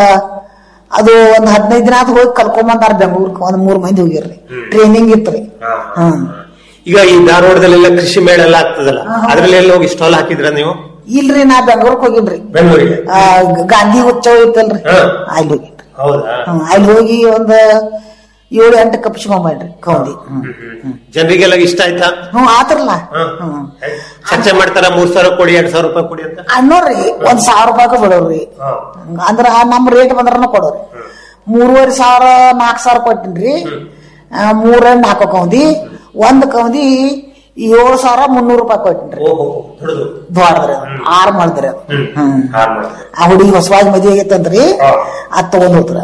ಅದು ಒಂದ್ ಹದಿನೈದು ದಿನ ಆದ್ ಹೋಗಿ ಕಲ್ಕೊಂಬಂದಾರ ಬೆಂಗಳೂರ್ಗೆ ಒಂದ್ ಮೂರ್ ಮಂದಿ ಹೋಗಿರ್ರಿ ಟ್ರೈನಿಂಗ್ ಇತ್ರಿ ಹಾ. ಹ್ಮ್ ಈಗ ಈ ಧಾರವಾಡದಲ್ಲೆಲ್ಲ ಕೃಷಿ ಮೇಳ ಎಲ್ಲ ಆಗ್ತದಲ್ಲ ಅದ್ರಲ್ಲಿ ಎಲ್ಲ ಹೋಗಿ ಸ್ಟಾಲ್ ಹಾಕಿದ್ರ ನೀವು ಇಲ್ರಿ ನಾ ಬೆಂಗಳೂರ್ಗೆ ಹೋಗಿನ್ರಿ ಬೆಂಗಳೂರಿಗೆ ಆ, ಗಾಂಧಿ ಉತ್ಸವ ಇತ್ತಲ್ರಿ ಹಾ. ಅಲ್ಲಿ ಹೋಗಿನ್ರಿ ಹೌದಾ ಹ್ಮ್, ಅಲ್ಲಿ ಹೋಗಿ ಒಂದ್ ಏಳು ಎಂಟು ಕಪ್ಸ್ಕೊಂಡ್ರಿ ಕೌಂದಿ ಹ್ಮ್ ಜನರಿಗೆಲ್ಲ ಇಷ್ಟ ಆಯ್ತಾ ಹ್ಮ್ ಆತ್ರಲ್ಲ ಹ್ಮ್. ಹ್ಮ್ ಚರ್ಚೆ ಮಾಡ್ತಾರ ಮೂರ್ ಸಾವಿರ ಕೊಡಿ ಎರಡ್ ಸಾವಿರ ರೂಪಾಯಿ ಕೊಡಿ ಅಂತ ಅದ್ ನೋಡ್ರಿ ಒಂದ್ ಸಾವಿರ ರೂಪಾಯಿ ಬಿಡೋರ್ರಿ ಹಾ. ಅಂದ್ರ ನಮ್ ರೇಟ್ ಬಂದ್ರನ ಕೊಡೋರಿ ಮೂರುವರೆ ಸಾವಿರ ನಾಲ್ಕು ಸಾವಿರ ಕೊಟ್ಟಿನ್ರಿ ಆ, ಮೂರ ನಾಲ್ಕು ಕೌಂದಿ ಒಂದ್ ಕೌಂದಿ ಏಳು ಸಾವಿರ ಮುನ್ನೂರು ರೂಪಾಯಿ ಕೊಟ್ಟಿನ್ರಿ ಓಹೋ ದೊಡ್ಡದು ದೊಡ್ಡದ್ರಿ ಅದು. ಆರ್ ಮಾಡಿದ್ರಿ ಅದು ಹ್ಮ್. ಹ್ಮ್ ಹಾರ್ ಮಾಡ್ತಾರೆ. ಆ ಹುಡುಗಿ ಹೊಸವಾಗಿ ಮದುವೆ ಆಗೈತಂದ್ರಿ ಹಾ. ಅದ್ ತಗೊಂಡ್ ಹೋದ್ರ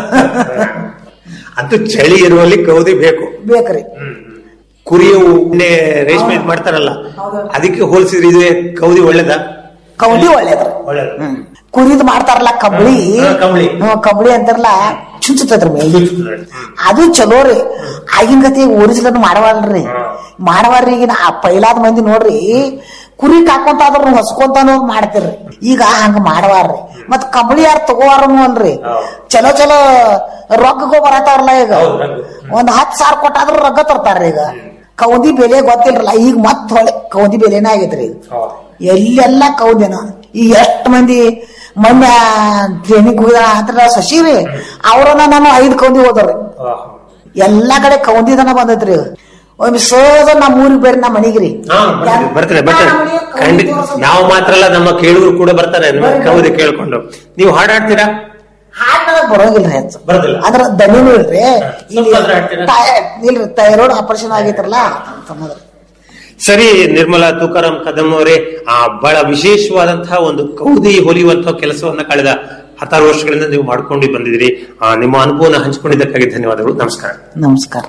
ಅಂತೂ ಚಳಿ ಇರುವಲ್ಲಿ ಕೌದಿ ಬೇಕು ಬೇಕ್ರಿ ಕುರಿಯ ಉಣ್ಣೆ ರೇಷ್ಮೆ ಇದ್ ಮಾಡ್ತಾರಲ್ಲ ಅದಕ್ಕೆ ಹೋಲಿಸಿದ್ರೆ ಇದು ಕೌದಿ ಒಳ್ಳೇದ ಕೌಂದಿ ಒಳ್ಳೇದ್ರಿ ಒಳ್ಳೇದು ಹ್ಮ್ ಕುರಿದ್ ಮಾಡ್ತಾರಲ್ಲ ಕಬಳಿ ಹಾ, ಕಂಬಳಿ. ಹ್ಮ್, ಕಬಳಿ ಅಂತಾರಲ್ಲ ಚುಚ್ಚುತ್ತದ್ರಿ ಮೇಲಿ ಅದು ಚಲೋ ರೀ ಆಗಿನ ಗತಿ ಒರಿಜಿನಲ್ ಮಾಡವಲ್ರಿ ಮಾಡವಾರ್ರಿ ಈಗಿನ ಆ ಪೈಲಾದ ಮಂದಿ ನೋಡ್ರಿ ಕುರಿ ಕಾಕೊಂತ ಅದ್ರ ಹೊಸ್ಕೊಂತಾನು ಮಾಡ್ತಿರ್ರಿ ಈಗ ಹಂಗ ಮಾಡವಾರ್ರಿ ಮತ್ ಕಬಳಿ ಯಾರು ತಗೋವಾರನು ಅಲ್ರಿ ಚಲೋ ಚಲೋ ರೊಕ್ಕಗೋ ಬರತಾರಲ್ಲ ಈಗ ಹೌದು, ರೊಕ್ಕ. ಒಂದ್ ಹತ್ ಸಾವಿರ ಕೊಟ್ಟಾದ್ರೂ ರೊಕ್ಕ ತರ್ತಾರ್ರಿ ಈಗ ಕೌದಿ ಬೆಲೆ ಗೊತ್ತಿಲ್ರಲ್ಲ ಈಗ ಮತ್ ಹೊಳೆ ಕೌದಿ ಬೆಲೆನೇ ಆಗೈತ್ರಿ ಈಗ ಎಲ್ಲೆಲ್ಲ ಕೌದಿನ ಈ ಎಷ್ಟ್ ಮಂದಿ ಮೊನ್ನೆ ಟ್ರೈನಿಂಗ್ ಹೋಗಿದ ಅಂತ ಶಶಿರಿ ಅವ್ರನ್ನ ನಾನು ಐದ್ ಕೌದಿ ಹೋದ್ರಿ ಎಲ್ಲಾ ಕಡೆ ಕೌಂದಿದನ ಬಂದೈತ್ರಿ ಒಮ್ಮೆ ಸೋದ ನಮ್ಮ ಊರಿಗೆ ಬರ್ರಿ ನಮ್ಮ ಮನೆಗ್ರಿ ಹಾ ಬರ್ತಾರೆ, ಬರ್ತಾರೆ ಬರ್ತಾರೆ ಖಂಡಿತ ನಾವು ಮಾತ್ರ ಅಲ್ಲ ನಮ್ಮ ಕೇಳುಗರು ಕೂಡ ಬರ್ತಾರೆ ನಿಮ್ಮ ಕವಿತೆ ಕೇಳ್ಕೊಂಡು ನೀವು ಹಾಡಾಡ್ತೀರಾ ಹಾಡ್ ನನಗ್ ಬರೋಂಗಿಲ್ರಿ ಹೆಚ್ಚು ಬರೋದಿಲ್ಲ ಅದ್ರ ದನಿನೂ ಇಲ್ರಿ ಸ್ವಲ್ಪ ಆದ್ರೂ ಹಾಡ್ತೀರಾ? ಥೈ- ಇಲ್ರಿ ಥೈರಾಯ್ಡ್ ಆಪರೇಷನ್ ಆಗೈತ್ರಲ್ಲ ಅಂತಂದ್ರೆ ಸರಿ ನಿರ್ಮಲಾ ತುಕಾರಾಮ್ ಕದಂ ಅವರೇ ಆ ಬಹಳ ವಿಶೇಷವಾದಂತಹ ಒಂದು ಕೌದಿ ಹೊಲಿಯುವಂತಹ ಕೆಲಸವನ್ನ ಕಳೆದ ಹತ್ತಾರು ವರ್ಷಗಳಿಂದ ನೀವು ಮಾಡ್ಕೊಂಡು ಬಂದಿದ್ದೀರಿ ಆ, ನಿಮ್ಮ ಅನುಭವನ ಹಂಚಿಕೊಂಡಿದ್ದಕ್ಕಾಗಿ ಧನ್ಯವಾದಗಳು ನಮಸ್ಕಾರ ನಮಸ್ಕಾರ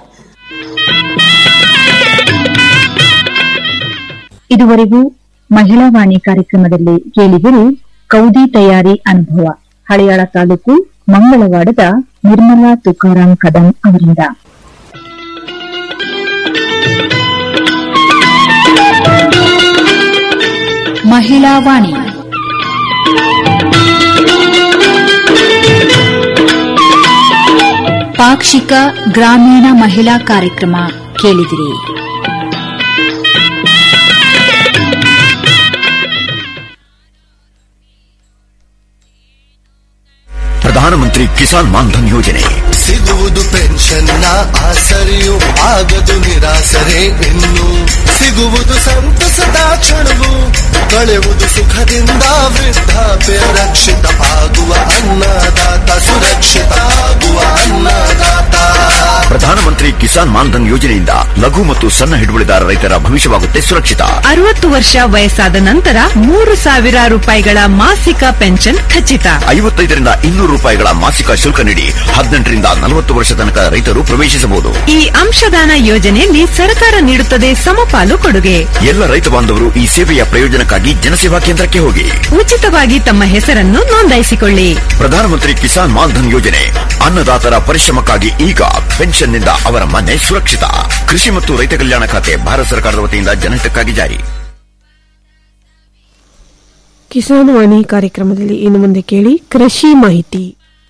ಇದುವರೆಗೂ ಮಹಿಳಾ ವಾಣಿ ಕಾರ್ಯಕ್ರಮದಲ್ಲಿ ಕೇಳಿದಿರಿ ಕೌದಿ ತಯಾರಿ ಅನುಭವ ಹಳೆಯಾಳ ತಾಲೂಕು ಮಂಗಳವಾಡದ ನಿರ್ಮಲಾ ತುಕಾರಾಂ ಕದಂ ಅವರಿಂದ ಮಹಿಳಾ ವಾಣಿ ಪಾಕ್ಷಿಕ ಗ್ರಾಮೀಣ ಮಹಿಳಾ ಕಾರ್ಯಕ್ರಮ ಕೇಳಿದಿರಿ ಪ್ರಧಾನಮಂತ್ರಿ ಕಿಸಾನ್ ಮಾನ್ಧನ್ ಯೋಜನೆ ಸಿಗುವುದು ಪೆನ್ಷನ್ನ ಆಸರೆಯು ಆಗದು ನಿರಾಸರೆ ಇನ್ನು ಸಿಗುವುದು ಸಂತಸದ ಕ್ಷಣವು ಕಳೆಯುವುದು ಸುಖದಿಂದ ವೃದ್ಧಾಪ್ಯ ರಕ್ಷಿತ ಆಗುವ ಅನ್ನದಾತ ಸುರಕ್ಷಿತ ಆಗುವ ಅನ್ನದಾತ ಪ್ರಧಾನಮಂತ್ರಿ ಕಿಸಾನ್ ಮಾನ್ಧನ್ ಯೋಜನೆಯಿಂದ ಲಘು ಮತ್ತು ಸಣ್ಣ ಹಿಡುವಳಿದಾರ ರೈತರ ಭವಿಷ್ಯವಾಗುತ್ತೆ ಸುರಕ್ಷಿತ ಅರವತ್ತು ವರ್ಷ ವಯಸ್ಸಾದ ನಂತರ ಮೂರು ಸಾವಿರ ರೂಪಾಯಿಗಳ ಮಾಸಿಕ ಪೆನ್ಷನ್ ಖಚಿತ ಐವತ್ತೈದರಿಂದ ಇನ್ನೂರು ರೂಪಾಯಿಗಳ ಮಾಸಿಕ ಶುಲ್ಕ ನೀಡಿ ಹದಿನೆಂಟರಿಂದ ನಲವತ್ತು ವರ್ಷ ತನಕ ರೈತರು ಪ್ರವೇಶಿಸಬಹುದು ಈ ಅಂಶದಾನ ಯೋಜನೆಯಲ್ಲಿ ಸರ್ಕಾರ ನೀಡುತ್ತದೆ ಸಮಪಾಲು ಕೊಡುಗೆ ಎಲ್ಲ ರೈತ ಬಾಂಧವರು ಈ ಸೇವೆಯ ಪ್ರಯೋಜನಕ್ಕಾಗಿ ಜನಸೇವಾ ಕೇಂದ್ರಕ್ಕೆ ಹೋಗಿ ಉಚಿತವಾಗಿ ತಮ್ಮ ಹೆಸರನ್ನು ನೋಂದಾಯಿಸಿಕೊಳ್ಳಿ ಪ್ರಧಾನಮಂತ್ರಿ ಕಿಸಾನ್ ಮಾನ್ಧನ್ ಯೋಜನೆ ಅನ್ನದಾತರ ಪರಿಶ್ರಮಕ್ಕಾಗಿ ಈಗ ಪೆನ್ಷನ್ನಿಂದ ಅವರ ಮನೆ ಸುರಕ್ಷಿತ ಕೃಷಿ ಮತ್ತು ರೈತ ಕಲ್ಯಾಣ ಖಾತೆ ಭಾರತ ಸರ್ಕಾರದ ವತಿಯಿಂದ ಜನಹಿತಕ್ಕಾಗಿ ಜಾರಿ ಕಿಸಾನ್ ವಾಣಿ ಕಾರ್ಯಕ್ರಮದಲ್ಲಿ ಇನ್ನು ಮುಂದೆ ಕೇಳಿ ಕೃಷಿ ಮಾಹಿತಿ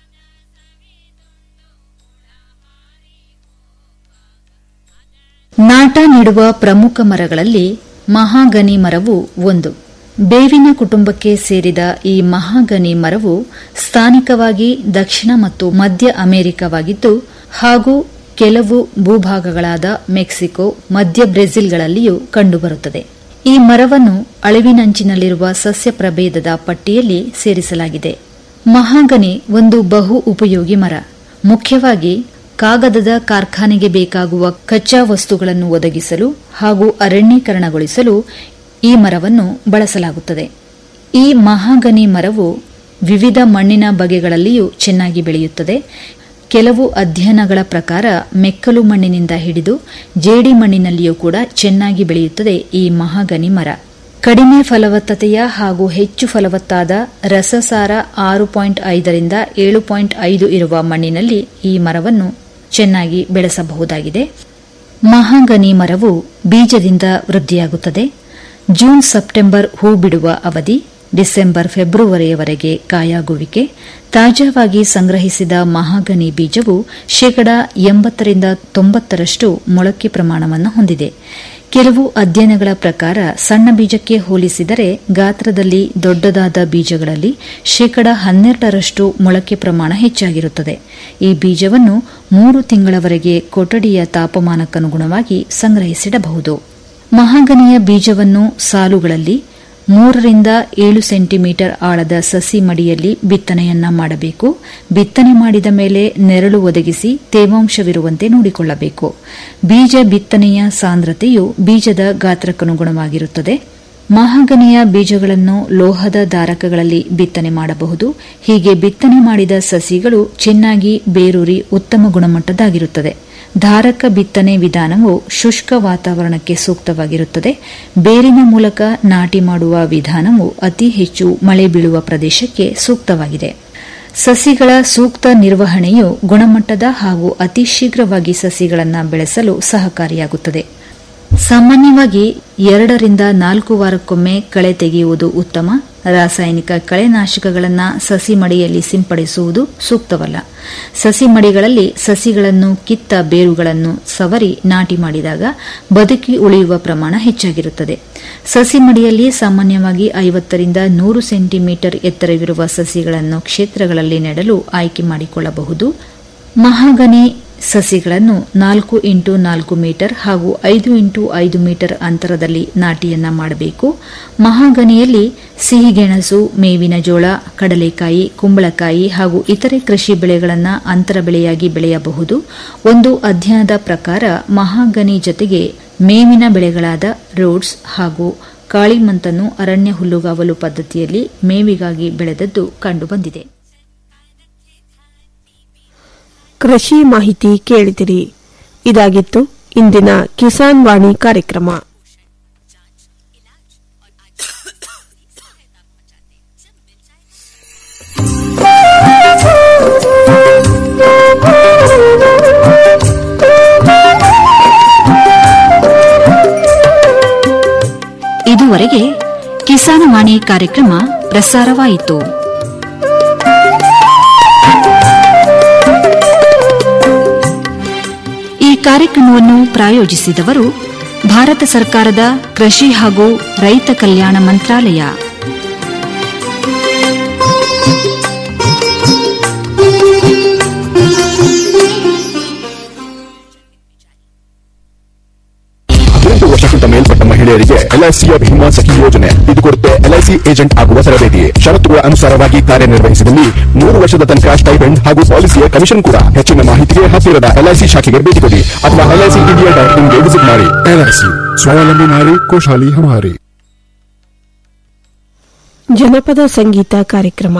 ನಾಟ ನೀಡುವ ಪ್ರಮುಖ ಮರಗಳಲ್ಲಿ ಮಹಾಗನಿ ಮರವು ಒಂದು ಬೇವಿನ ಕುಟುಂಬಕ್ಕೆ ಸೇರಿದ ಈ ಮಹಾಗನಿ ಮರವು ಸ್ಥಾನಿಕವಾಗಿ ದಕ್ಷಿಣ ಮತ್ತು ಮಧ್ಯ ಅಮೆರಿಕವಾಗಿದ್ದು ಹಾಗೂ ಕೆಲವು ಭೂಭಾಗಗಳಾದ ಮೆಕ್ಸಿಕೋ ಮಧ್ಯ ಬ್ರೆಜಿಲ್ಗಳಲ್ಲಿಯೂ ಕಂಡುಬರುತ್ತದೆ ಈ ಮರವನ್ನು ಅಳಿವಿನಂಚಿನಲ್ಲಿರುವ ಸಸ್ಯ ಪ್ರಭೇದದ ಪಟ್ಟಿಯಲ್ಲಿ ಸೇರಿಸಲಾಗಿದೆ ಮಹಾಗನಿ ಒಂದು ಬಹು ಉಪಯೋಗಿ ಮರ ಮುಖ್ಯವಾಗಿ ಕಾಗದದ ಕಾರ್ಖಾನೆಗೆ ಬೇಕಾಗುವ ಕಚ್ಚಾ ವಸ್ತುಗಳನ್ನು ಒದಗಿಸಲು ಹಾಗೂ ಅರಣ್ಯೀಕರಣಗೊಳಿಸಲು ಈ ಮರವನ್ನು ಬಳಸಲಾಗುತ್ತದೆ ಈ ಮಹಾಗನಿ ಮರವು ವಿವಿಧ ಮಣ್ಣಿನ ಬಗೆಗಳಲ್ಲಿಯೂ ಚೆನ್ನಾಗಿ ಬೆಳೆಯುತ್ತದೆ ಕೆಲವು ಅಧ್ಯಯನಗಳ ಪ್ರಕಾರ ಮೆಕ್ಕಲು ಮಣ್ಣಿನಿಂದ ಹಿಡಿದು ಜೇಡಿ ಮಣ್ಣಿನಲ್ಲಿಯೂ ಕೂಡ ಚೆನ್ನಾಗಿ ಬೆಳೆಯುತ್ತದೆ ಈ ಮಹಾಗನಿ ಮರ ಕಡಿಮೆ ಫಲವತ್ತತೆಯ ಹಾಗೂ ಹೆಚ್ಚು ಫಲವತ್ತಾದ ರಸಸಾರ ಆರು ಪಾಯಿಂಟ್ ಐದರಿಂದ ಏಳು ಪಾಯಿಂಟ್ ಐದು ಇರುವ ಮಣ್ಣಿನಲ್ಲಿ ಈ ಮರವನ್ನು ಚೆನ್ನಾಗಿ ಬೆಳೆಸಬಹುದಾಗಿದೆ ಮಹಾಗನಿ ಮರವು ಬೀಜದಿಂದ ವೃದ್ಧಿಯಾಗುತ್ತದೆ ಜೂನ್ ಸೆಪ್ಟೆಂಬರ್ ಹೂ ಬಿಡುವ ಅವಧಿ ಡಿಸೆಂಬರ್ ಫೆಬ್ರವರಿಯವರೆಗೆ ಕಾಯಾಗುವಿಕೆ ತಾಜಾವಾಗಿ ಸಂಗ್ರಹಿಸಿದ ಮಹಾಗನಿ ಬೀಜವು ಶೇಕಡಾ ಎಂಬತ್ತರಿಂದ ತೊಂಬತ್ತರಷ್ಟು ಮೊಳಕೆ ಪ್ರಮಾಣವನ್ನು ಹೊಂದಿದೆ ಕೆಲವು ಅಧ್ಯಯನಗಳ ಪ್ರಕಾರ ಸಣ್ಣ ಬೀಜಕ್ಕೆ ಹೋಲಿಸಿದರೆ ಗಾತ್ರದಲ್ಲಿ ದೊಡ್ಡದಾದ ಬೀಜಗಳಲ್ಲಿ ಶೇಕಡ ಹನ್ನೆರಡರಷ್ಟು ಮೊಳಕೆ ಪ್ರಮಾಣ ಹೆಚ್ಚಾಗಿರುತ್ತದೆ ಈ ಬೀಜವನ್ನು ಮೂರು ತಿಂಗಳವರೆಗೆ ಕೊಠಡಿಯ ತಾಪಮಾನಕ್ಕನುಗುಣವಾಗಿ ಸಂಗ್ರಹಿಸಿಡಬಹುದು ಮಹಾಗನಿಯ ಬೀಜವನ್ನು ಸಾಲುಗಳಲ್ಲಿ ಮೂರರಿಂದ ಏಳು ಸೆಂಟಿಮೀಟರ್ ಆಳದ ಸಸಿ ಮಡಿಯಲ್ಲಿ ಬಿತ್ತನೆಯನ್ನ ಮಾಡಬೇಕು ಬಿತ್ತನೆ ಮಾಡಿದ ಮೇಲೆ ನೆರಳು ಒದಗಿಸಿ ತೇವಾಂಶವಿರುವಂತೆ ನೋಡಿಕೊಳ್ಳಬೇಕು ಬೀಜ ಬಿತ್ತನೆಯ ಸಾಂದ್ರತೆಯು ಬೀಜದ ಗಾತ್ರಕ್ಕನುಗುಣವಾಗಿರುತ್ತದೆ ಮಹಾಗನಿಯ ಬೀಜಗಳನ್ನು ಲೋಹದ ಧಾರಕಗಳಲ್ಲಿ ಬಿತ್ತನೆ ಮಾಡಬಹುದು ಹೀಗೆ ಬಿತ್ತನೆ ಮಾಡಿದ ಸಸಿಗಳು ಚೆನ್ನಾಗಿ ಬೇರೂರಿ ಉತ್ತಮ ಗುಣಮಟ್ಟದಾಗಿರುತ್ತದೆ ಧಾರಕ ಬಿತ್ತನೆ ವಿಧಾನವು ಶುಷ್ಕ ವಾತಾವರಣಕ್ಕೆ ಸೂಕ್ತವಾಗಿರುತ್ತದೆ ಬೇರಿನ ಮೂಲಕ ನಾಟಿ ಮಾಡುವ ವಿಧಾನವು ಅತಿ ಹೆಚ್ಚು ಮಳೆ ಬೀಳುವ ಪ್ರದೇಶಕ್ಕೆ ಸೂಕ್ತವಾಗಿದೆ ಸಸಿಗಳ ಸೂಕ್ತ ನಿರ್ವಹಣೆಯು ಗುಣಮಟ್ಟದ ಹಾಗೂ ಅತಿ ಶೀಘ್ರವಾಗಿ ಸಸಿಗಳನ್ನು ಬೆಳೆಸಲು ಸಹಕಾರಿಯಾಗುತ್ತದೆ ಸಾಮಾನ್ಯವಾಗಿ ಎರಡರಿಂದ ನಾಲ್ಕು ವಾರಕ್ಕೊಮ್ಮೆ ಕಳೆ ತೆಗೆಯುವುದು ಉತ್ತಮ ರಾಸಾಯನಿಕ ಕಳೆನಾಶಕಗಳನ್ನು ಸಸಿ ಮಡಿಯಲ್ಲಿ ಸಿಂಪಡಿಸುವುದು ಸೂಕ್ತವಲ್ಲ ಸಸಿ ಮಡಿಗಳಲ್ಲಿ ಸಸಿಗಳನ್ನು ಕಿತ್ತ ಬೇರುಗಳನ್ನು ಸವರಿ ನಾಟಿ ಮಾಡಿದಾಗ ಬದುಕಿ ಉಳಿಯುವ ಪ್ರಮಾಣ ಹೆಚ್ಚಾಗಿರುತ್ತದೆ ಸಸಿ ಮಡಿಯಲ್ಲಿ ಸಾಮಾನ್ಯವಾಗಿ ಐವತ್ತರಿಂದ ನೂರು ಸೆಂಟಿಮೀಟರ್ ಎತ್ತರವಿರುವ ಸಸಿಗಳನ್ನು ಕ್ಷೇತ್ರಗಳಲ್ಲಿ ನೆಡಲು ಆಯ್ಕೆ ಮಾಡಿಕೊಳ್ಳಬಹುದು ಮಹಾಗನಿ ಸಸಿಗಳನ್ನು ನಾಲ್ಕು ಇಂಟು ನಾಲ್ಕು ಮೀಟರ್ ಹಾಗೂ ಐದು ಇಂಟು ಐದು ಮೀಟರ್ ಅಂತರದಲ್ಲಿ ನಾಟಿಯನ್ನ ಮಾಡಬೇಕು ಮಹಾಗನಿಯಲ್ಲಿ ಸಿಹಿಗೆಣಸು ಮೇವಿನ ಜೋಳ ಕಡಲೆಕಾಯಿ ಕುಂಬಳಕಾಯಿ ಹಾಗೂ ಇತರೆ ಕೃಷಿ ಬೆಳೆಗಳನ್ನು ಅಂತರ ಬೆಳೆಯಾಗಿ ಬೆಳೆಯಬಹುದು ಒಂದು ಅಧ್ಯಯನದ ಪ್ರಕಾರ ಮಹಾಗನಿ ಜೊತೆಗೆ ಮೇವಿನ ಬೆಳೆಗಳಾದ ರೋಡ್ಸ್ ಹಾಗೂ ಕಾಳಿಮಂತನ್ನು ಅರಣ್ಯ ಹುಲ್ಲುಗಾವಲು ಪದ್ಧತಿಯಲ್ಲಿ ಮೇವಿಗಾಗಿ ಬೆಳೆದದ್ದು ಕಂಡುಬಂದಿದೆ ಕೃಷಿ ಮಾಹಿತಿ ಕೇಳಿದಿರಿ ಇದಾಗಿತ್ತು ಇಂದಿನ ಕಿಸಾನ್ ವಾಣಿ ಕಾರ್ಯಕ್ರಮ ಇದುವರೆಗೆ ಕಿಸಾನವಾಣಿ ಕಾರ್ಯಕ್ರಮ ಪ್ರಸಾರವಾಯಿತು ಈ ಕಾರ್ಯಕ್ರಮವನ್ನು ಪ್ರಾಯೋಜಿಸಿದವರು ಭಾರತ ಸರ್ಕಾರದ ಕೃಷಿ ಹಾಗೂ ರೈತ ಕಲ್ಯಾಣ ಮಂತ್ರಾಲಯ ಹದಿನೆಂಟು ವರ್ಷಕ್ಕಿಂತ ಮೇಲ್ಪಟ್ಟ ಮಹಿಳೆಯರಿಗೆ ಎಲ್ಐಸಿಯ ಭೀಮಾ ಸಖಿ ಯೋಜನೆ ಇದು ಕೊಡುತ್ತೆ ಎಲ್ಐಸಿ ಏಜೆಂಟ್ ಆಗುವ ತರಬೇತಿ ಷರತ್ತುಗಳ ಅನುಸಾರವಾಗಿ ಕಾರ್ಯನಿರ್ವಹಿಸಿದಲ್ಲಿ ಮೂರು ವರ್ಷದ ತನಕ ಸ್ಟೈಪೆಂಡ್ ಹಾಗೂ ಪಾಲಿಸಿಯ ಕಮಿಷನ್ ಕೂಡ ಹೆಚ್ಚಿನ ಮಾಹಿತಿಗೆ ಹತ್ತಿರದ ಎಲ್ಐಸಿ ಶಾಖೆಗೆ ಭೇಟಿ ಕೊಡಿ ಅಥವಾ ಎಲ್ಐಸಿ ಇಂಡಿಯಾ ಡಾಟ್ ಇನ್ಗೆ ವಿಸಿಟ್ ಮಾಡಿ ಎಲ್ಐಸಿ ಸ್ವಾವಲಂಬಿ ನಾರಿ ಖುಷಾಲಿ ಹಮಾರಿ ಜನಪದ ಸಂಗೀತ ಕಾರ್ಯಕ್ರಮ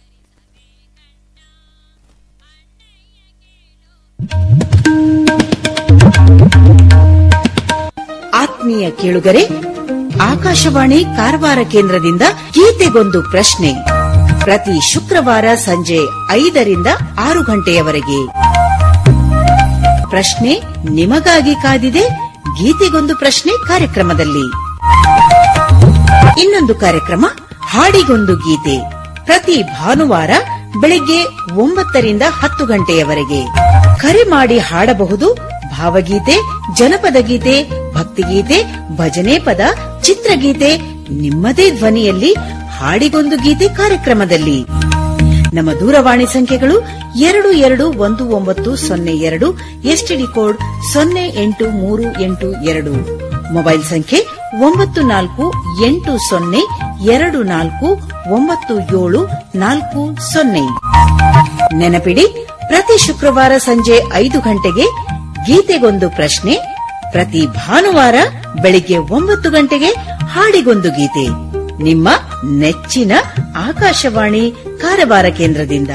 ಆತ್ಮೀಯ ಕೇಳುಗರೆ ಆಕಾಶವಾಣಿ ಕಾರವಾರ ಕೇಂದ್ರದಿಂದ ಗೀತೆಗೊಂದು ಪ್ರಶ್ನೆ ಪ್ರತಿ ಶುಕ್ರವಾರ ಸಂಜೆ ಐದರಿಂದ ಆರು ಗಂಟೆಯವರೆಗೆ ಪ್ರಶ್ನೆ ನಿಮಗಾಗಿ ಕಾದಿದೆ ಗೀತೆಗೊಂದು ಪ್ರಶ್ನೆ ಕಾರ್ಯಕ್ರಮದಲ್ಲಿ ಇನ್ನೊಂದು ಕಾರ್ಯಕ್ರಮ ಹಾಡಿಗೊಂದು ಗೀತೆ ಪ್ರತಿ ಭಾನುವಾರ ಬೆಳಿಗ್ಗೆ ಒಂಬತ್ತರಿಂದ ಹತ್ತು ಗಂಟೆಯವರೆಗೆ ಕರೆ ಮಾಡಿ ಹಾಡಬಹುದು ಭಾವಗೀತೆ ಜನಪದ ಗೀತೆ ಭಕ್ತಿಗೀತೆ ಭಜನೆ ಪದ ಚಿತ್ರಗೀತೆ ನಿಮ್ಮದೇ ಧ್ವನಿಯಲ್ಲಿ ಹಾಡಿಗೊಂದು ಗೀತೆ ಕಾರ್ಯಕ್ರಮದಲ್ಲಿ ನಮ್ಮ ದೂರವಾಣಿ ಸಂಖ್ಯೆಗಳು ಎರಡು ಎರಡು ಒಂದು ಒಂಬತ್ತು ಸೊನ್ನೆ ಎರಡು ಎಸ್ಟಿಡಿ ಕೋಡ್ ಸೊನ್ನೆ ಎಂಟು ಮೂರು ಎಂಟು ಎರಡು ಮೊಬೈಲ್ ಸಂಖ್ಯೆ ಒಂಬತ್ತು ನಾಲ್ಕು ಎಂಟು ಸೊನ್ನೆ ಎರಡು ನಾಲ್ಕು ಒಂಬತ್ತು ಏಳು ನಾಲ್ಕು ಸೊನ್ನೆ ನೆನಪಿಡಿ ಪ್ರತಿ ಶುಕ್ರವಾರ ಸಂಜೆ ಐದು ಗಂಟೆಗೆ ಗೀತೆಗೊಂದು ಪ್ರಶ್ನೆ ಪ್ರತಿ ಭಾನುವಾರ ಬೆಳಿಗ್ಗೆ ಒಂಬತ್ತು ಗಂಟೆಗೆ ಹಾಡಿಗೊಂದು ಗೀತೆ ನಿಮ್ಮ ನೆಚ್ಚಿನ ಆಕಾಶವಾಣಿ ಕಾರವಾರ ಕೇಂದ್ರದಿಂದ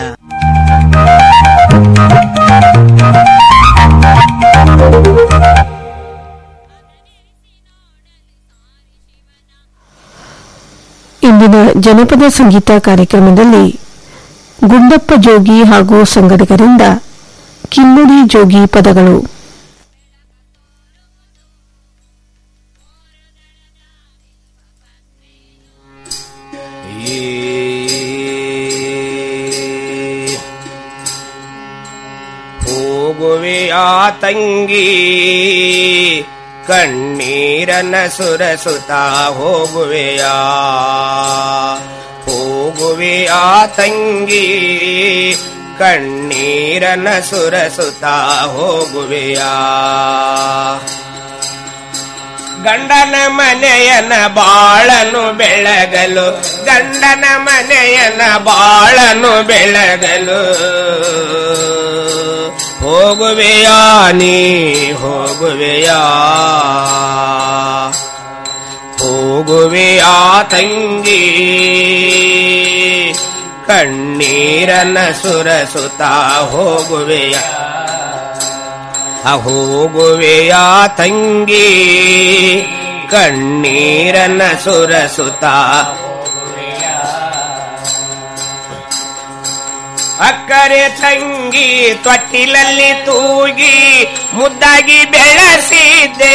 ಇಂದಿನ ಜನಪದ ಸಂಗೀತ ಕಾರ್ಯಕ್ರಮದಲ್ಲಿ ಗುಂಡಪ್ಪ ಜೋಗಿ ಹಾಗೂ ಸಂಗಡಿಗರಿಂದ ಕಿನ್ನಡಿ ಜೋಗಿ ಪದಗಳು ಹೋಗುವೆಯ ತಂಗಿ ಕಣ್ಣೀರನ ಸುರಸುತ್ತ ಹೋಗುವೆಯ ಹೋಗುವೆಯ ತಂಗಿ ಕಣ್ಣೀರನ ಸುರಸುತ್ತ ಹೋಗುವೆಯ ಗಂಡನ ಮನೆಯನ ಬಾಳನು ಬೆಳಗಲು ಗಂಡನ ಮನೆಯನ ಬಾಳನು ಬೆಳಗಲು ಹೋಗುವೆಯಾ ನೀ ಹೋಗುವೆಯಾ ಹೋಗುವೆಯಾ ತಂಗಿ ಕಣ್ಣೀರನ ಸುರಸುತ್ತ ಹೋಗುವೆಯ ಹೋಗುವೆಯ ತಂಗಿ ಕಣ್ಣೀರನ ಸುರಸುತ್ತ ಅಕ್ಕರೆ ತಂಗಿ ತೊಟ್ಟಿಲಲ್ಲಿ ತೂಗಿ ಮುದ್ದಾಗಿ ಬೆಳೆಸಿದ್ದೆ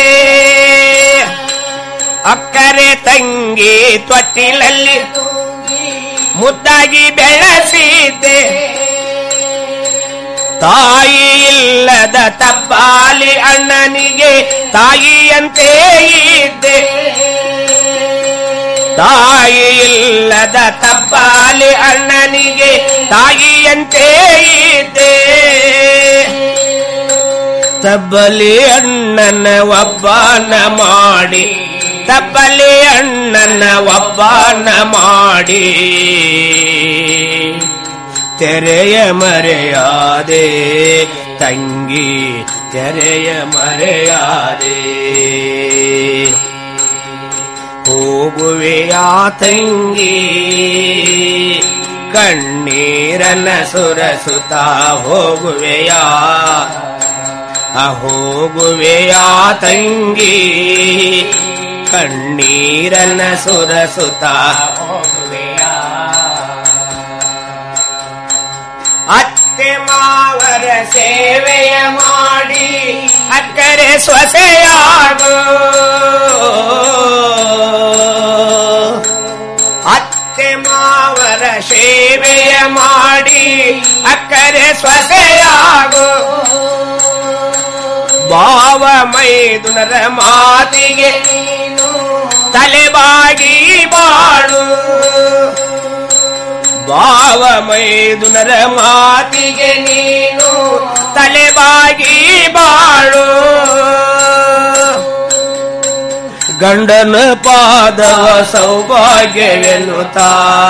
ಅಕ್ಕರೆ ತಂಗಿ ತೊಟ್ಟಿಲಲ್ಲಿ ಮುದ್ದಾಗಿ ಬೆಳೆಸಿದ್ದೆ ತಾಯಿ ಇಲ್ಲದ ತಪ್ಪಾಲಿ ಅಣ್ಣನಿಗೆ ತಾಯಿಯಂತೆ ಇದ್ದೆ ತಾಯಿ ಇಲ್ಲದ ತಪ್ಪಾಲಿ ಅಣ್ಣನಿಗೆ ತಾಯಿಯಂತೆ ಇದ್ದೆ ತಬ್ಬಲಿ ಅಣ್ಣನ ಒಬ್ಬನ ಮಾಡಿ ತಬ್ಬಲಿ ಅಣ್ಣನ ಒಬ್ಬನ ಮಾಡಿ ತೆರೆಯ ಮರೆಯಾದೆ ತಂಗಿ ತೆರೆಯ ಮರೆಯಾದೆ ಹೋಗುವೆಯಾ ತಂಗಿ ಕಣ್ಣೀರನ್ನ ಸುರಸುತ್ತ ಹೋಗುವೆಯಾ ಆ ಹೋಗುವೆಯಾ ತಂಗಿ ಕಣ್ಣೀರನ್ನ ಸುರಸುತ್ತ ಹೋಗುವೆಯಾ ಅತ್ತೆ ಮಾವರ ಸೇವೆಯ ಮಾಡಿ ಅಕ್ಕರೆ ಸೊಸೆಯಾಗು ಅತ್ತೆ ಮಾವರ ಸೇವೆಯ ಮಾಡಿ ಅಕ್ಕರೆ ಸೊಸೆಯಾಗು ಭಾವ ಮೈದುನರ ಮಾತಿಗೆ ತಲೆಬಾಗಿ ಬಾಳು ಭಾವ ಮೈದುನರ ಮಾತಿಗೆ ನೀನು ತಲೆಬಾಗಿ ಬಾಳು ಗಂಡನ ಪಾದವ ಸೌಭಾಗ್ಯವೆನ್ನುತ್ತಾ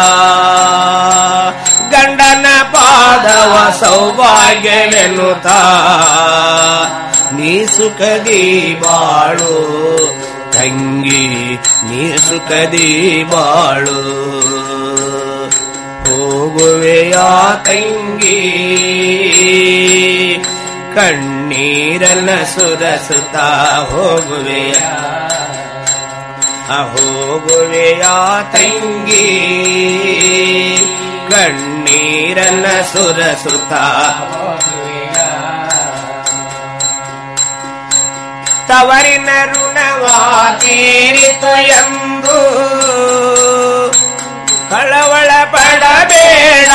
ಗಂಡನ ಪಾದವ ಸೌಭಾಗ್ಯವೆನ್ನುತ್ತಾ ನೀ ಸುಖದಿ ಬಾಳು ತಂಗಿ ನೀ ಸುಖದಿ ಬಾಳು ಹೋಗುವೆಯಾ ತಂಗಿ ಕಣ್ಣೀರನ್ನ ಸುರಸುತ್ತಾ ಹೋಗುವೆಯಾ ಆ ಹೋಗುವೆಯಾ ತಂಗಿ ಕಣ್ಣೀರನ್ನ ಸುರಸುತ್ತಾ ತವರಿನ ಋಣವಾ ತೀರಿತು ಎಂದು ಕಳವಳ ಪಡಬೇಡ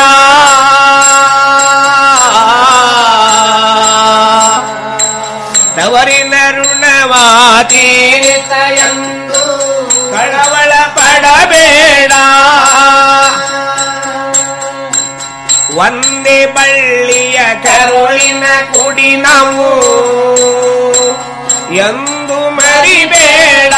ತವರಿನ ಋಣವಾ ತೀರಿತ ಎಂದು ಕಳವಳ ಪಡಬೇಡ ಒಂದೇ ಬಳ್ಳಿಯ ಕರುಳಿನ ಕುಡಿ ನಾವು ಎಂದು ಮರಿಬೇಡ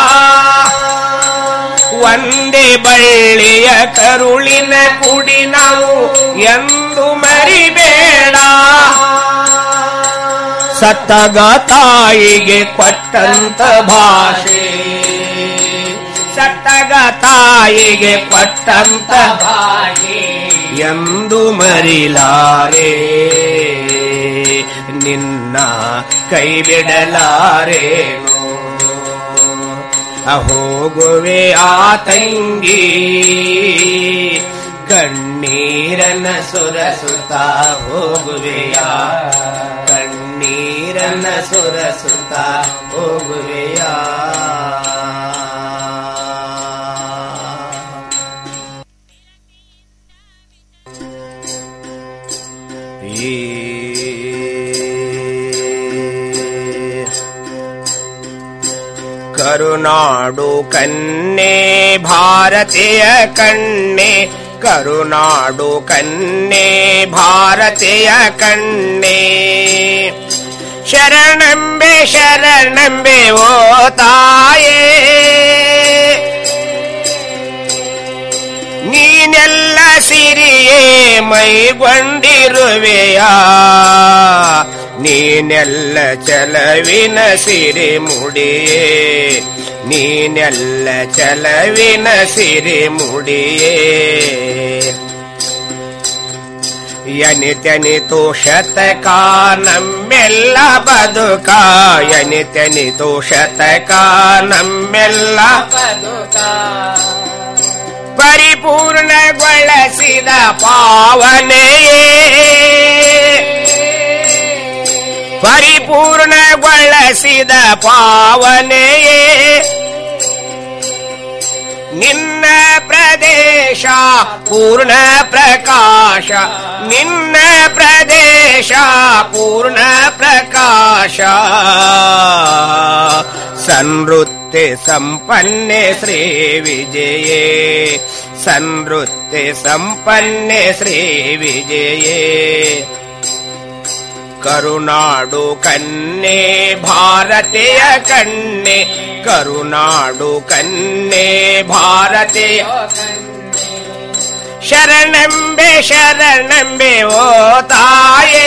ಒಂದೇ ಬಳ್ಳಿಯ ಕರುಳಿನ ಕುಡಿ ನಾವು ಎಂದು ಮರಿಬೇಡ ಸತ್ತಗ ತಾಯಿಗೆ ಕೊಟ್ಟಂತ ಭಾಷೆ ಸತ್ತಗ ತಾಯಿಗೆ ಕೊಟ್ಟಂತ ಭಾಷೆ ಎಂದು ಮರಿಲಾರೆ ನಿನ್ನ ಕೈ ಬಿಡಲಾರೇನು ಹೋಗುವೆ ಆ ತಂಗಿ ಕಣ್ಣೀರನ್ನ ಸುರಸುತ್ತ ಹೋಗುವೆಯಾ ಕಣ್ಣೀರನ್ನ ಸುರಸುತ್ತ ಹೋಗುವೆಯಾ ಕರುನಾಡು ಕನ್ನೆ ಭಾರತೀಯ ಕಣ್ಣೆ ಕರುನಾಡು ಕನ್ನೆ ಭಾರತೀಯ ಕಣ್ಣೆ ಶರಣಂಬೆ ಶರಣಂಬೆ ಓ ತಾಯೇ ನೀನೆಲ್ಲ ಸಿರಿಯೇ ಮೈಗೊಂಡಿರುವೆಯಾ ನೀನೆಲ್ಲ ಚಲವಿನ ಸಿರಿ ಮುಡಿಯೇ ನೀನೆಲ್ಲ ಚಲವಿನ ಸಿರಿ ಮುಡಿಯೇ ಯನಿತನಿತು ಶತಕ ನಮ್ಮೆಲ್ಲ ಬದುಕ ಯನಿತನಿತು ಶತಕ ನಮ್ಮೆಲ್ಲ ಬದುಕ ಪರಿಪೂರ್ಣಗೊಳಿಸಿದ ಪಾವನೆಯೇ ಪರಿಪೂರ್ಣಗೊಳಿಸಿದ ಪಾವನೆಯೇ ನಿನ್ನ ಪ್ರದೇಶ ಪೂರ್ಣ ಪ್ರಕಾಶ ನಿನ್ನ ಪ್ರದೇಶ ಪೂರ್ಣ ಪ್ರಕಾಶ ಸಂವೃತ್ತಿ ಸಂಪನ್ನೆ ಶ್ರೀ ವಿಜಯೇ ಸಂವೃತ್ತಿ ಸಂಪನ್ನೆ ಶ್ರೀ ವಿಜಯೇ ಕರುನಾಡು ಕನ್ನೆ ಭಾರತೀಯ ಕಣ್ಣೆ ಕರುನಾಡು ಕನ್ನೆ ಭಾರತೀಯ ಶರಣಂಬೆ ಶರಣಂಬೆ ಓ ತಾಯೇ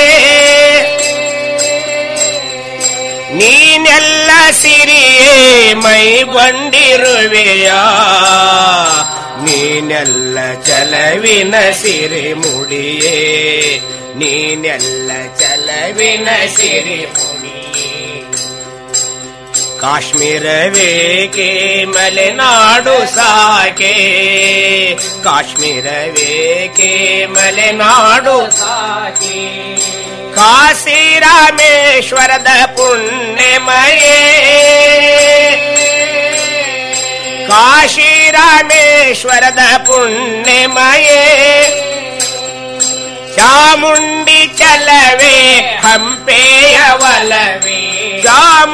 ನೀನೆಲ್ಲ ಸಿರಿಯೇ ಮೈಗೊಂಡಿರುವೆಯ ನೀನೆಲ್ಲ ಚಲವಿನ ಸಿರಿ ಮುಡಿಯೇ ನೀನೆಲ್ಲ ಚಲವಿನ ಸಿರಿ ಮುಡಿಯೇ ಕಾಶ್ಮೀರವೇಕೆ ಮಲೆನಾಡು ಸಾಕೆ ಕಾಶ್ಮೀರವೇಕೆ ಮಲೆನಾಡು ಸಾಕೆ ಕಾಶಿ ರಾಮೇಶ್ವರದ ಪುಣ್ಯಮಯೇ ಕಾಶಿ ರಾಮೇಶ್ವರದ ಪುಣ್ಯಮಯೇ ಚಾಮುಂಡಿ ಚಲವೇ ಹಂಪೆಯ ಒಲವೇ ಚಾಮು